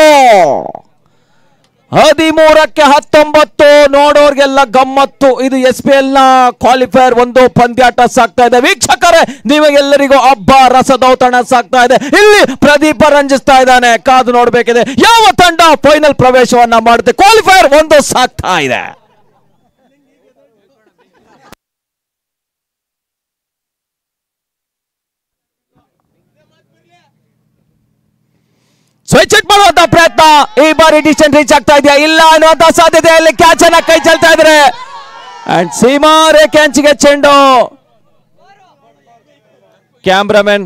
ಹದಿಮೂರಕ್ಕೆ ಹತ್ತೊಂಬತ್ತು ನೋಡೋರ್ಗೆಲ್ಲ ಗಮ್ಮತ್ತು ಇದು ಎಸ್ ಪಿ ಎಲ್ ನ ಕ್ವಾಲಿಫೈಯರ್ ಒಂದು ಪಂದ್ಯಾಟ ಸಾಕ್ತಾ ಇದೆ ವೀಕ್ಷಕರೇ ನಿಮಗೆಲ್ಲರಿಗೂ ಹಬ್ಬ ರಸದೌತಣ ಸಾಕ್ತಾ ಇದೆ ಇಲ್ಲಿ ಪ್ರದೀಪ ರಂಜಿಸ್ತಾ ಇದ್ದಾನೆ ಕಾದು ನೋಡ್ಬೇಕಿದೆ ಯಾವ ತಂಡ ಫೈನಲ್ ಪ್ರವೇಶವನ್ನ ಮಾಡುತ್ತೆ ಕ್ವಾಲಿಫೈಯರ್ ಒಂದು ಸಾಕ್ತಾ ಇದೆ ಸ್ವಿಚ್ ಇಟ್ ಮಾಡುವಂತ ಪ್ರಯತ್ನ ಈ ಬಾರಿ ಡಿಸ್ಟೆನ್ಸ್ ರೀಚ್ ಆಗ್ತಾ ಇದೆಯಾ ಇಲ್ಲ ಅನ್ನುವಂತ ಸಾಧ್ಯತೆಯಲ್ಲಿ ಕ್ಯಾಚ್ ಅನ್ನ ಕೈ ಚೆಲ್ತಾ ಇದ್ರೆ ಅಂಡ್ ಸೀಮಾ ರೇಖೆ ಅಂಚಿಗೆ ಚೆಂಡು ಕ್ಯಾಮ್ರಾಮನ್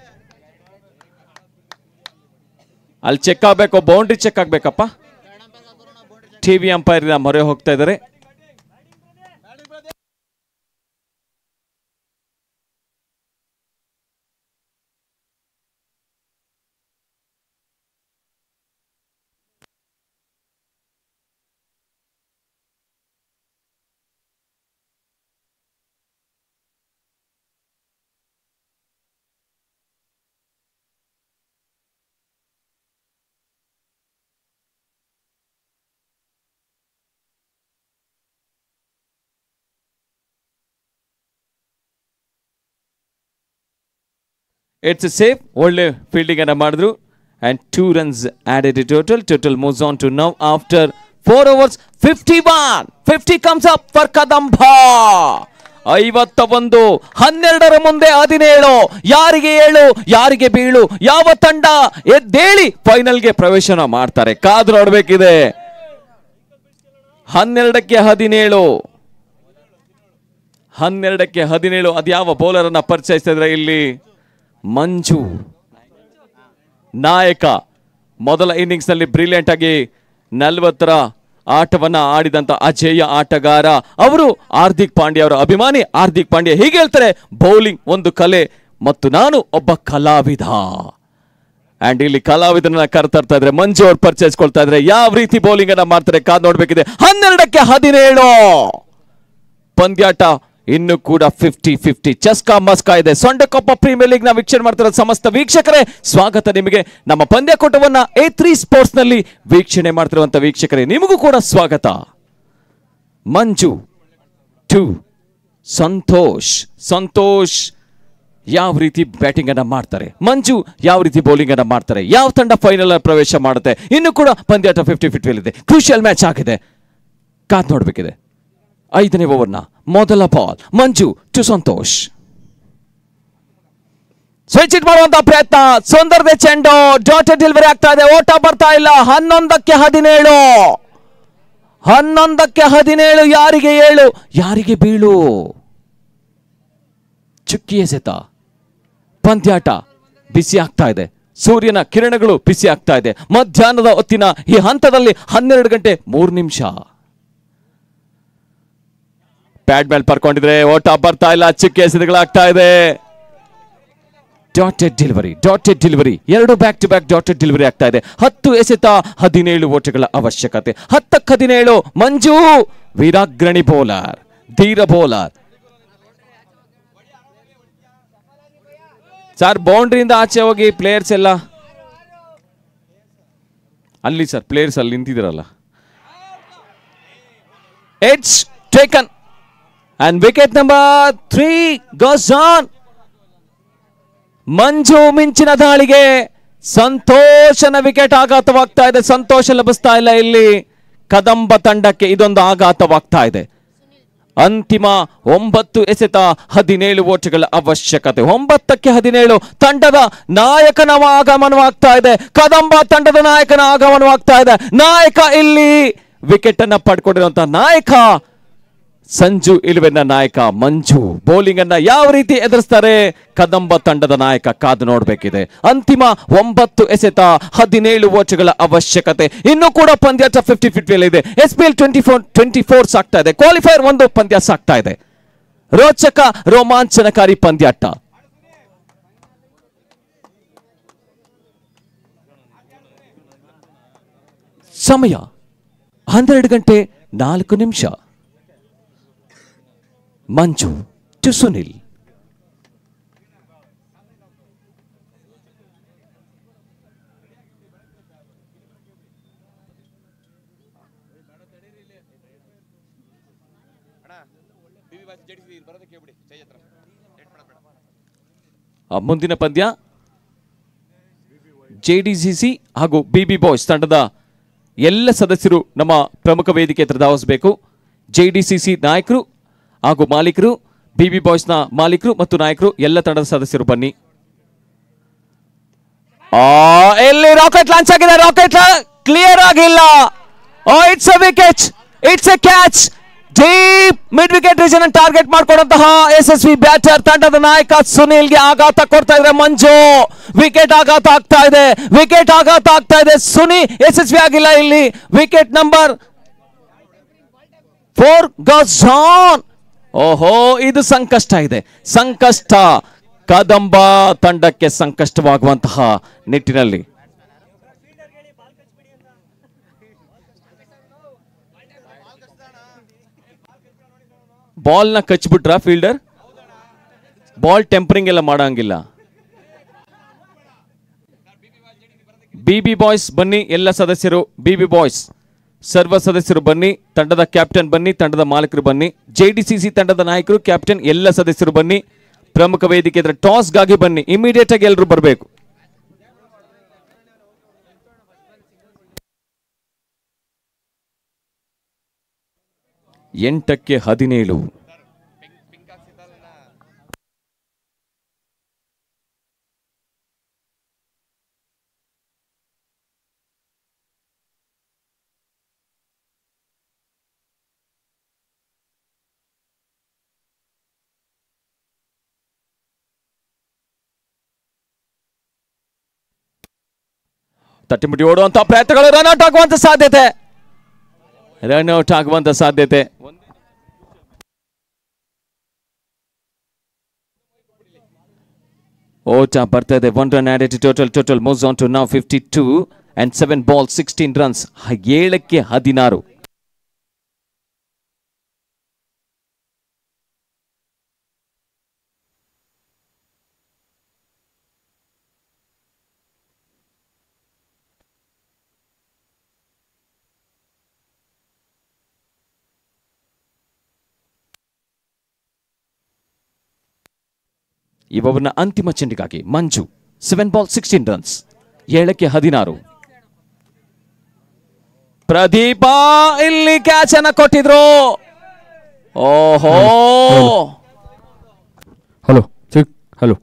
ಅಲ್ಲಿ ಚೆಕ್ ಆಗ್ಬೇಕು ಬೌಂಡ್ರಿ ಚೆಕ್ ಆಗ್ಬೇಕಪ್ಪ ಟಿವಿ ಅಂಪೈರ್ ಮೊರೆ ಹೋಗ್ತಾ ಇದ್ದಾರೆ ಇಟ್ಸ್ ಸೇಫ್ ಒಳ್ಳೆ ಫೀಲ್ಡಿಂಗ್ ಅನ್ನ ಮಾಡಿದ್ರು and two runs added total total moves on to now after four overs fifty one fifty comes up for Kadamba ಐವತ್ತ ಒಂದು ಹನ್ನೆರಡರ ಮುಂದೆ ಹದಿನೇಳು ಯಾರಿಗೆ ಏಳು ಯಾರಿಗೆ ಬೀಳು ಯಾವ ತಂಡ ಎದ್ದೇಳಿ ಫೈನಲ್ಗೆ ಪ್ರವೇಶನ ಮಾಡ್ತಾರೆ ಕಾದು ನೋಡ್ಬೇಕಿದೆ ಹನ್ನೆರಡಕ್ಕೆ ಹದಿನೇಳು ಹನ್ನೆರಡಕ್ಕೆ ಹದಿನೇಳು ಅದ್ಯಾವ ಬೌಲರ್ ಅನ್ನ ಪರಿಚಯಿಸ್ತಿದ್ರೆ ಇಲ್ಲಿ ಮಂಜು ನಾಯಕ ಮೊದಲ ಇನ್ನಿಂಗ್ಸ್ ನಲ್ಲಿ ಬ್ರಿಲಿಯಂಟ್ ಆಗಿ ನಲವತ್ತರ ಆಟವನ್ನ ಆಡಿದಂತ ಅಜೇಯ ಆಟಗಾರ ಅವರು ಹಾರ್ದಿಕ್ ಪಾಂಡ್ಯ ಅವರ ಅಭಿಮಾನಿ ಹಾರ್ದಿಕ್ ಪಾಂಡ್ಯ ಹೀಗೆ ಹೇಳ್ತಾರೆ ಬೌಲಿಂಗ್ ಒಂದು ಕಲೆ ಮತ್ತು ನಾನು ಒಬ್ಬ ಕಲಾವಿದ ಅಂಡ್ ಇಲ್ಲಿ ಕಲಾವಿದನ ಕರ್ತರ್ತಾ ಇದ್ರೆ ಮಂಜು ಅವ್ರು ಪರಿಚಯಿಸ್ಕೊಳ್ತಾ ಇದ್ರೆ ಯಾವ ರೀತಿ ಬೌಲಿಂಗ್ ಅನ್ನ ಮಾಡ್ತಾರೆ ಕಾದ್ ನೋಡ್ಬೇಕಿದೆ ಹನ್ನೆರಡಕ್ಕೆ ಹದಿನೇಳು ಪಂದ್ಯಾಟ ಇನ್ನು ಕೂಡ ಫಿಫ್ಟಿ ಫಿಫ್ಟಿ ಚಸ್ಕಾ ಮಸ್ಕಾ ಇದೆ ಸೊಂಡೆಕೊಪ್ಪ ಪ್ರೀಮಿಯರ್ ಲೀಗ್ ನ ವೀಕ್ಷಣೆ ಮಾಡ್ತಿರೋ ಸಮಸ್ತ ವೀಕ್ಷಕರೇ ಸ್ವಾಗತ ನಿಮಗೆ ನಮ್ಮ ಪಂದ್ಯಕೂಟವನ್ನ ಎ ತ್ರೀ ಸ್ಪೋರ್ಟ್ಸ್ ನಲ್ಲಿ ವೀಕ್ಷಣೆ ಮಾಡ್ತಿರುವಂತ ವೀಕ್ಷಕರೇ ನಿಮಗೂ ಕೂಡ ಸ್ವಾಗತ ಮಂಜು ಟು ಸಂತೋಷ್ ಸಂತೋಷ್ ಯಾವ ರೀತಿ ಬ್ಯಾಟಿಂಗ್ ಅನ್ನ ಮಾಡ್ತಾರೆ ಮಂಜು ಯಾವ ರೀತಿ ಬೌಲಿಂಗ್ ಅನ್ನ ಮಾಡ್ತಾರೆ ಯಾವ ತಂಡ ಫೈನಲ್ ಪ್ರವೇಶ ಮಾಡುತ್ತೆ ಇನ್ನು ಕೂಡ ಪಂದ್ಯಾಟ ಫಿಫ್ಟಿ ಫಿಫ್ಟಿ ಇದೆ ಕ್ರೂಷಿಯಲ್ ಮ್ಯಾಚ್ ಆಗಿದೆ ಕಾದ್ ನೋಡ್ಬೇಕಿದೆ ಐದನೇ ಓವರ್ನ ಮೊದಲ ball Manju to Santosh switch it ಮಾಡುವಂತ ಪ್ರಯತ್ನ ಸುಂದರದೆ ಚೆಂಡು ಡಾಟ್ ಡೆಲಿವರಿ ಆಗ್ತಾ ಇದೆ ಓಟ ಬರ್ತಾ ಇಲ್ಲ ಹನ್ನೊಂದಕ್ಕೆ ಹದಿನೇಳು ಹನ್ನೊಂದಕ್ಕೆ ಹದಿನೇಳು ಯಾರಿಗೆ ಏಳು ಯಾರಿಗೆ ಬೀಳು ಚುಕ್ಕಿ ಎಸೆತ ಪಂದ್ಯಾಟ ಬಿಸಿ ಆಗ್ತಾ ಇದೆ ಸೂರ್ಯನ ಕಿರಣಗಳು ಬಿಸಿ ಆಗ್ತಾ ಇದೆ ಮಧ್ಯಾಹ್ನದ ಹೊತ್ತಿನ ಈ ಹಂತದಲ್ಲಿ ಹನ್ನೆರಡು ಗಂಟೆ ಮೂರು ನಿಮಿಷ ಪ್ಯಾಡ್ ಮೇಲೆ ಪರ್ಕೊಂಡಿದ್ರೆ ಓಟ ಬರ್ತಾ ಇಲ್ಲ ಚಿಕ್ಕ ಎಸೆತಗಳಾಗ್ತಾ ಇದೆ ಡಾಟೆಡ್ ಡೆಲಿವರಿ ಡಾಟೆಡ್ ಡೆಲಿವರಿ ಎರಡು back to back dotted delivery ಆಗ್ತಾ ಇದೆ ಹತ್ತು ಎಸೆತ ಹದಿನೇಳು ಓಟಗಳ ಅವಶ್ಯಕತೆ ಹತ್ತಕ್ಕೆ ಹದಿನೇಳು ಮಂಜು ವೀರಾಗ್ರಣಿ ಬೌಲರ್ ಧೀರ ಬೌಲರ್ ಸರ್ ಬೌಂಡ್ರಿಯಿಂದ ಆಚೆ ಹೋಗಿ ಪ್ಲೇಯರ್ಸ್ ಎಲ್ಲ ಅಲ್ಲಿ ಸರ್ ಪ್ಲೇಯರ್ಸ್ ಅಲ್ಲಿ ನಿಂತಿದ್ದೀರಲ್ಲ it's taken and wicket number three goes on Manju ಮಿಂಚಿನ ದಾಳಿಗೆ ಸಂತೋಷನ ವಿಕೆಟ್ ಆಘಾತವಾಗ್ತಾ ಇದೆ ಸಂತೋಷ ಲಭಿಸ್ತಾ ಇಲ್ಲ ಇಲ್ಲಿ ಕದಂಬ ತಂಡಕ್ಕೆ ಇದೊಂದು ಆಘಾತವಾಗ್ತಾ ಇದೆ ಅಂತಿಮ ಒಂಬತ್ತು ಎಸೆತ ಹದಿನೇಳು ಓಟಗಳ ಅವಶ್ಯಕತೆ ಒಂಬತ್ತಕ್ಕೆ ಹದಿನೇಳು ತಂಡದ ನಾಯಕನ ಆಗಮನವಾಗ್ತಾ ಇದೆ ಕದಂಬ ತಂಡದ ನಾಯಕನ ಆಗಮನವಾಗ್ತಾ ಇದೆ ನಾಯಕ ಇಲ್ಲಿ ವಿಕೆಟ್ ಅನ್ನ ಪಡ್ಕೊಂಡಿರುವಂತಹ ನಾಯಕ ಸಂಜು ಇಳುವೆನ ನಾಯಕ ಮಂಜು ಬೌಲಿಂಗ್ ಅನ್ನ ಯಾವ ರೀತಿ ಎದುರಿಸ್ತಾರೆ ಕದಂಬ ತಂಡದ ನಾಯಕ ಕಾದು ನೋಡಬೇಕಿದೆ ಅಂತಿಮ ಒಂಬತ್ತು ಎಸೆತ ಹದಿನೇಳು ಓಟಗಳ ಅವಶ್ಯಕತೆ ಇನ್ನು ಕೂಡ ಪಂದ್ಯಾಟ ಫಿಫ್ಟಿ ಫಿಫ್ಟಿ ಇದೆ S P L twenty four twenty four ಸಾಕ್ತಾ ಇದೆ ಕ್ವಾಲಿಫೈರ್ ಒಂದು ಪಂದ್ಯ ಸಾಕ್ತಾ ಇದೆ ರೋಚಕ ರೋಮಾಂಚನಕಾರಿ ಪಂದ್ಯಾಟ ಸಮಯ ಹನ್ನೆರಡು ಗಂಟೆ ನಾಲ್ಕು ನಿಮಿಷ ಮಂಜು ಟು ಸುನಿಲ್ ಆ, ಮುಂದಿನ ಪಂದ್ಯ ಜೆಡಿಸಿಸಿ ಹಾಗೂ ಬಿಬಿ ಬಾಯ್ಸ್ ತಂಡದ ಎಲ್ಲ ಸದಸ್ಯರು ನಮ್ಮ ಪ್ರಮುಖ ವೇದಿಕೆ ಹತ್ರ ಧಾವಿಸಬೇಕು ಜೆಡಿಸಿಸಿ ನಾಯಕರು ಹಾಗೂ ಮಾಲೀಕರು ಬಿಬಿ ಬಾಯ್ಸ್ನ ಮಾಲೀಕರು ಮತ್ತು ನಾಯಕರು ಎಲ್ಲ ತಂಡದ ಸದಸ್ಯರು ಬನ್ನಿ ಆ, ಎಲ್ಲಿ ರಾಕೆಟ್ ಲಾಂಚ್ ಆಗಿದೆ ರಾಕೆಟ್ ಕ್ಲಿಯರ್ ಆಗಿಲ್ಲ it's a wicket it's a catch deep mid wicket region target ಮಾಡ್ಕೊಂಡಂತಹ ಯಶಸ್ವಿ ಬ್ಯಾಟರ್ ತಂಡದ ನಾಯಕ ಸುನಿಲ್ಗೆ ಆಘಾತ ಕೊಡ್ತಾ ಇದ್ರೆ ಮಂಜು ವಿಕೆಟ್ ಆಘಾತ ಆಗ್ತಾ ಇದೆ ವಿಕೆಟ್ ಆಘಾತ ಆಗ್ತಾ ಇದೆ ಸುನಿ ಯಶಸ್ವಿ ಆಗಿಲ್ಲ ಇಲ್ಲಿ wicket number four goes on ಓಹೋ ಇದು ಸಂಕಷ್ಟ ಇದೆ ಸಂಕಷ್ಟ ಕದಂಬ ತಂಡಕ್ಕೆ ಸಂಕಷ್ಟವಾಗುವಂತಹ ನಿಟ್ಟಿನಲ್ಲಿ ಬಾಲ್ನ ಕಚ್ಬಿಟ್ರ ಫೀಲ್ಡರ್ ಬಾಲ್ ಟೆಂಪರಿಂಗ್ ಎಲ್ಲ ಮಾಡಂಗಿಲ್ಲ ಬಿಬಿ ಬಾಯ್ಸ್ ಬನ್ನಿ ಎಲ್ಲ ಸದಸ್ಯರು ಬಿಬಿ ಬಾಯ್ಸ್ ಸರ್ವ ಸದಸ್ಯರು ಬನ್ನಿ ತಂಡದ ಕ್ಯಾಪ್ಟನ್ ಬನ್ನಿ ತಂಡದ ಮಾಲೀಕರು ಬನ್ನಿ ಜೆಡಿಸಿಸಿ ತಂಡದ ನಾಯಕರು ಕ್ಯಾಪ್ಟನ್ ಎಲ್ಲ ಸದಸ್ಯರು ಬನ್ನಿ ಪ್ರಮುಖ ವೇದಿಕೆ ಹತ್ರ ಟಾಸ್ಗಾಗಿ ಬನ್ನಿ ಇಮಿಡಿಯೇಟ್ ಆಗಿ ಎಲ್ಲರೂ ಬರಬೇಕು ಎಂಟಕ್ಕೆ ಹದಿನೇಳು ತಟ್ಟಿಮುಟ್ಟಿ ಓಡುವಂತ ಪ್ರಯತ್ನಗಳು ರನ್ಔಟ್ ಆಗುವಂತ ಸಾಧ್ಯತೆ ರನ್ಔಟ್ ಆಗುವಂತ ಸಾಧ್ಯತೆ ಓಟ ಬರ್ತಾ ಇದೆ one run added total total moves on to now fifty two and seven ball sixteen runs ಏಳಕ್ಕೆ ಹದಿನಾರು ಈ ಓವರ್ನ ಅಂತಿಮ ಚೆಂಡಿಗಾಗಿ Manju seven ball sixteen runs ಏಳಕ್ಕೆ ಹದಿನಾರು ಪ್ರದೀಪ ಇಲ್ಲಿ ಕ್ಯಾಚ್ ಅನ್ನ ಕೊಟ್ಟಿದ್ರು ಓಹೋ ಹಲೋ ಚೆಕ್ ಹಲೋ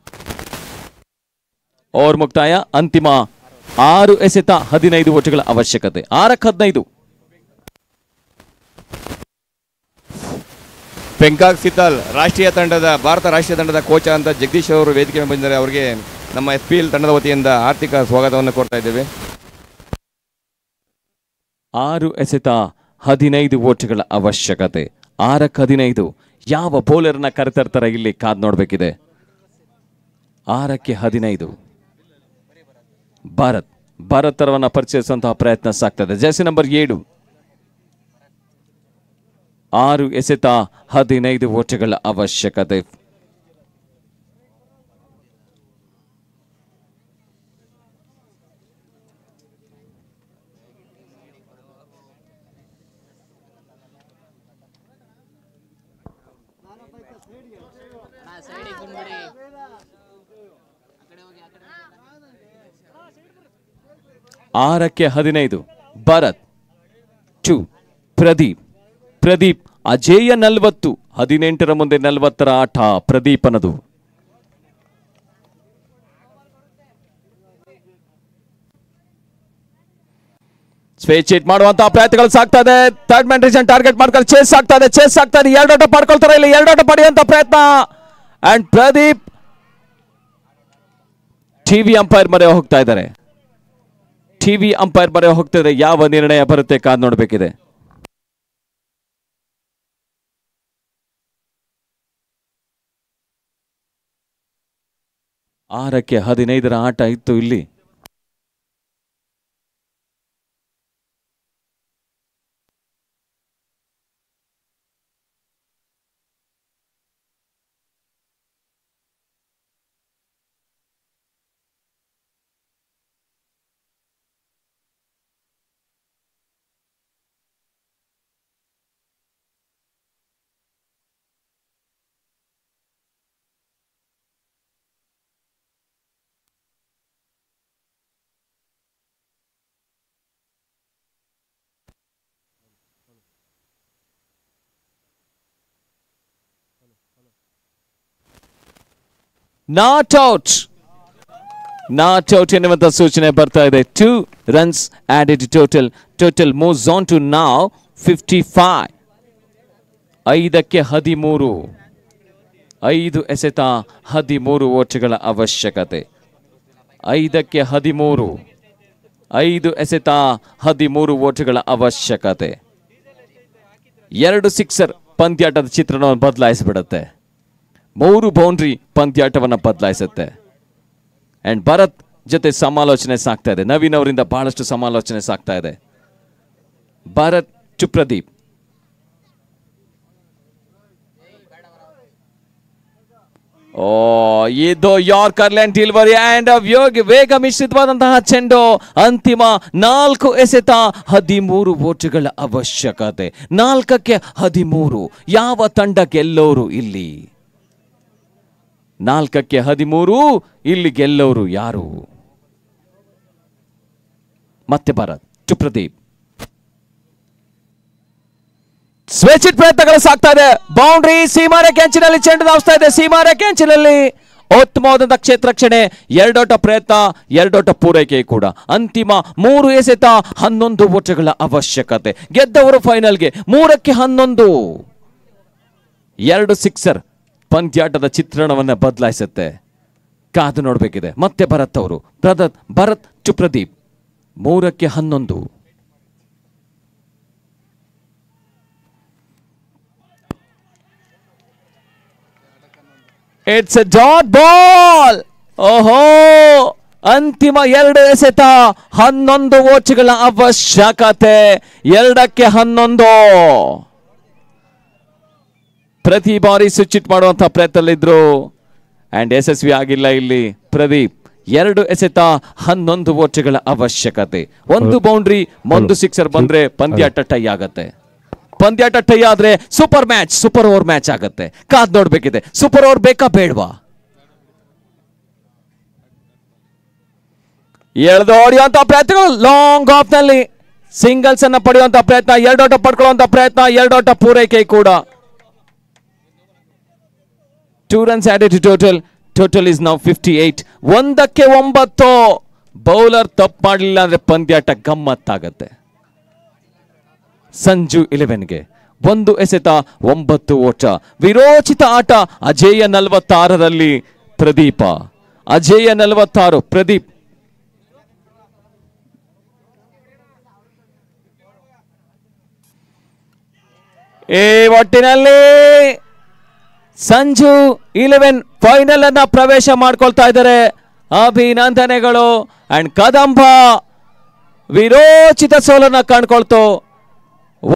ಓವರ್ ಮುಕ್ತಾಯ ಅಂತಿಮ ಆರು ಎಸೆತ ಹದಿನೈದು ಓಟಗಳ ಅವಶ್ಯಕತೆ ಆರಕ್ಕೆ ಹದಿನೈದು ಪೆಂಕಾಕ್ ಸಿತಲ್ ರಾಷ್ಟ್ರೀಯ ತಂಡದ ಭಾರತ ರಾಷ್ಟ್ರೀಯ ತಂಡದ ಕೋಚ ಅಂತ ಜಗದೀಶ್ ಅವರು ವೇದಿಕೆ ಮೇಲೆ ಬಂದಿದ್ದಾರೆ ಅವರಿಗೆ ನಮ್ಮ ಎಸ್ ಪಿ ಎಲ್ ತಂಡದ ವತಿಯಿಂದ ಆರ್ಥಿಕ ಸ್ವಾಗತವನ್ನು ಕೊಡ್ತಾ ಇದ್ದೇವೆ ಆರು ಎಸೆತ ಹದಿನೈದು ಓಟಗಳ ಅವಶ್ಯಕತೆ ಆರಕ್ಕೆ ಹದಿನೈದು ಯಾವ ಬೌಲರ್ನ ಕರೆತರ್ತಾರೆ ಇಲ್ಲಿ ಕಾದ್ ನೋಡ್ಬೇಕಿದೆ ಆರಕ್ಕೆ ಹದಿನೈದು ಭಾರತ್ ಭಾರತ್ ತರವನ್ನ ಪರಿಚಯಿಸುವಂತಹ ಪ್ರಯತ್ನ ಸಾಗ್ತದೆ ಜೆಸಿ ನಂಬರ್ ಏಳು ಆರು ಎಸೆತ ಹದಿನೈದು ಓಟಗಳ ಅವಶ್ಯಕತೆ ಆರಕ್ಕೆ ಹದಿನೈದು ಭರತ್ ಟು ಪ್ರದೀಪ್ ಪ್ರದೀಪ್ ಅಜೇಯ ನಲ್ವತ್ತು ಹದಿನೆಂಟರ ಮುಂದೆ ನಲ್ವತ್ತರ ಆಟ ಪ್ರದೀಪನದು ಸ್ವೇಚ್ ಹಿಟ್ ಮಾಡುವಂತಹ ಪ್ರಯತ್ನಗಳು ಸಾಗ್ತಾ ಇದೆ ಥರ್ಡ್ ಮ್ಯಾನ್ ರೀಸನ್ ಟಾರ್ಗೆಟ್ ಮಾಡ್ಕೊಂಡು ಚೇಸ್ ಆಗ್ತಾ ಇದೆ ಚೇಸ್ ಆಗ್ತಾ ಇದೆ ಎರಡು ಆಟ ಪಡ್ಕೊಳ್ತಾರೆ ಇಲ್ಲಿ ಎರಡು ಆಟ ಪಡೆಯುವಂತ ಪ್ರಯತ್ನ ಅಂಡ್ ಪ್ರದೀಪ್ ಟಿವಿ ಅಂಪೈರ್ ಮರೆ ಹೋಗ್ತಾ ಇದ್ದಾರೆ ಟಿವಿ ಅಂಪೈರ್ ಮರೆ ಹೋಗ್ತಿದ್ರೆ ಯಾವ ನಿರ್ಣಯ ಬರುತ್ತೆ ಕಾದ್ ನೋಡ್ಬೇಕಿದೆ ಆರಕ್ಕೆ ಹದಿನೈದರ ಆಟ ಇತ್ತು ಇಲ್ಲಿ ನಾಟ್ ಔಟ್ ನಾಟ್ ಔಟ್ ಎನ್ನುವಂತ ಸೂಚನೆ ಬರ್ತಾ ಇದೆ two runs added total total moves on to now fifty five ಐದಕ್ಕೆ ಹದಿಮೂರು ಐದು ಎಸೆತ ಹದಿಮೂರು ಓಟಗಳ ಅವಶ್ಯಕತೆ ಐದಕ್ಕೆ ಹದಿಮೂರು ಐದು ಎಸೆತ ಹದಿಮೂರು ಓಟಗಳ ಅವಶ್ಯಕತೆ ಎರಡು ಸಿಕ್ಸರ್ ಪಂದ್ಯಾಟದ ಚಿತ್ರಣವನ್ನು ಬದಲಾಯಿಸಿಬಿಡುತ್ತೆ ಮೂರು ಬೌಂಡ್ರಿ ಪಂದ್ಯಾಟವನ್ನು ಬದಲಾಯಿಸುತ್ತೆ ಅಂಡ್ ಭರತ್ ಜೊತೆ ಸಮಾಲೋಚನೆ ಸಾಗ್ತಾ ಇದೆ ನವೀನ್ ಅವರಿಂದ ಬಹಳಷ್ಟು ಸಮಾಲೋಚನೆ ಸಾಗ್ತಾ ಇದೆ ಭರತ್ ಟು ಪ್ರದೀಪ್ ಓ ಇದು ಯಾರ್ಕರ್ ಲ್ಯಾಂಡ್ ಡಿಲ್ವರಿ ಅಂಡ್ ಯೋಗ ವೇಗ ಮಿಶ್ರಿತವಾದಂತಹ ಚೆಂಡು ಅಂತಿಮ ನಾಲ್ಕು ಎಸೆತ ಹದಿಮೂರು ಓಟುಗಳ ಅವಶ್ಯಕತೆ ನಾಲ್ಕಕ್ಕೆ ಹದಿಮೂರು ಯಾವ ತಂಡ ಗೆಲ್ಲೋರು ಇಲ್ಲಿ ನಾಲ್ಕಕ್ಕೆ ಹದಿಮೂರು ಇಲ್ಲಿ ಗೆಲ್ಲೋರು ಯಾರು ಮತ್ತೆ Bharat to Pradeep switch it ಪ್ರಯತ್ನಗಳು ಸಾಗ್ತಾ ಇದೆ ಬೌಂಡ್ರಿ ಸೀಮಾರೇಖೆ ಅಂಚಿನಲ್ಲಿ ಚೆಂಡು ಧಾವಿಸ್ತಾ ಇದೆ ಸೀಮಾರೇಖೆ ಅಂಚಿನಲ್ಲಿ ಉತ್ತಮವಾದಂತಹ ಕ್ಷೇತ್ರ ರಕ್ಷಣೆ ಎರಡೋಟ ಪ್ರಯತ್ನ ಎರಡೋಟ ಪೂರೈಕೆ ಕೂಡ ಅಂತಿಮ ಮೂರು ಎಸೆತ ಹನ್ನೊಂದು ಓಟಗಳ ಅವಶ್ಯಕತೆ ಗೆದ್ದವರು ಫೈನಲ್ಗೆ ಮೂರಕ್ಕೆ ಹನ್ನೊಂದು ಎರಡು ಸಿಕ್ಸರ್ ಪಂದ್ಯಾಟದ ಚಿತ್ರಣವನ್ನ ಬದಲಾಯಿಸುತ್ತೆ ಕಾದು ನೋಡಬೇಕಿದೆ ಮತ್ತೆ ಭರತ್ ಅವರು ಭರತ್ ಭರತ್ ಟು ಪ್ರದೀಪ್ ಮೂರಕ್ಕೆ ಹನ್ನೊಂದು ಇಟ್ಸ್ ಎ ಡಾಟ್ ಬಾಲ್ ಓಹೋ ಅಂತಿಮ ಎರಡು ಎಸೆತ ಹನ್ನೊಂದು ಓಟ್ಗಳ ಅವಶ್ಯಕತೆ ಎರಡಕ್ಕೆ ಹನ್ನೊಂದು ಪ್ರತಿ ಬಾರಿ ಸ್ವಿಚ್ ಇಟ್ ಮಾಡುವಂತಹ ಪ್ರಯತ್ನದಲ್ಲಿದ್ರು ಅಂಡ್ ಯಶಸ್ವಿ ಆಗಿಲ್ಲ ಇಲ್ಲಿ ಪ್ರದೀಪ್ ಎರಡು ಎಸೆತ ಹನ್ನೊಂದು ಓಟ್ಗಳ ಅವಶ್ಯಕತೆ ಒಂದು ಬೌಂಡ್ರಿ ಒಂದು ಸಿಕ್ಸರ್ ಬಂದ್ರೆ ಪಂದ್ಯಾಟ ಟೈ ಆಗತ್ತೆ ಪಂದ್ಯಾಟ ಟೈ ಆದ್ರೆ super match super over match ಆಗತ್ತೆ ಕಾದ್ ನೋಡ್ಬೇಕಿದೆ ಸೂಪರ್ ಓವರ್ ಬೇಕಾ ಬೇಡವಾ ಎಳೆದು ಹೊಡೆಯುವಂತ ಪ್ರಯತ್ನಗಳು ಲಾಂಗ್ ಆಫ್ ನಲ್ಲಿ ಸಿಂಗಲ್ಸ್ ಅನ್ನ ಪಡೆಯುವಂತ ಪ್ರಯತ್ನ ಎರಡೋಟ ಪಡ್ಕೊಳ್ಳುವಂತ ಪ್ರಯತ್ನ ಎರಡೋಟ ಪೂರೈಕೆ ಕೂಡ two runs added total total is now fifty eight ಒಂದಕ್ಕೆ ಒಂಬತ್ತು ಬೌಲರ್ ತಪ್ಪು ಮಾಡಲಿಲ್ಲ ಅಂದ್ರೆ ಪಂದ್ಯಾಟ ಗಮ್ಮತ್ತಾಗತ್ತೆ ಸಂಜು ಇಲೆವೆನ್ಗೆ ಒಂದು ಎಸೆತ ಒಂಬತ್ತು ಓಟ ವಿರೋಚಿತ ಆಟ ಅಜೇಯ ನಲವತ್ತಾರರಲ್ಲಿ ಪ್ರದೀಪ ಅಜೇಯ ನಲವತ್ತಾರು ಪ್ರದೀಪ್ ಈ ಒಟ್ಟಿನಲ್ಲಿ ಸಂಜು ಇಲೆವೆನ್ ಫೈನಲ್ ಅನ್ನ ಪ್ರವೇಶ ಮಾಡ್ಕೊಳ್ತಾ ಇದ್ದಾರೆ ಅಭಿನಂದನೆಗಳು ಅಂಡ್ ಕದಂಬ ವಿರೋಚಿತ ಸೋಲನ್ನ ಕಾಣ್ಕೊಳ್ತು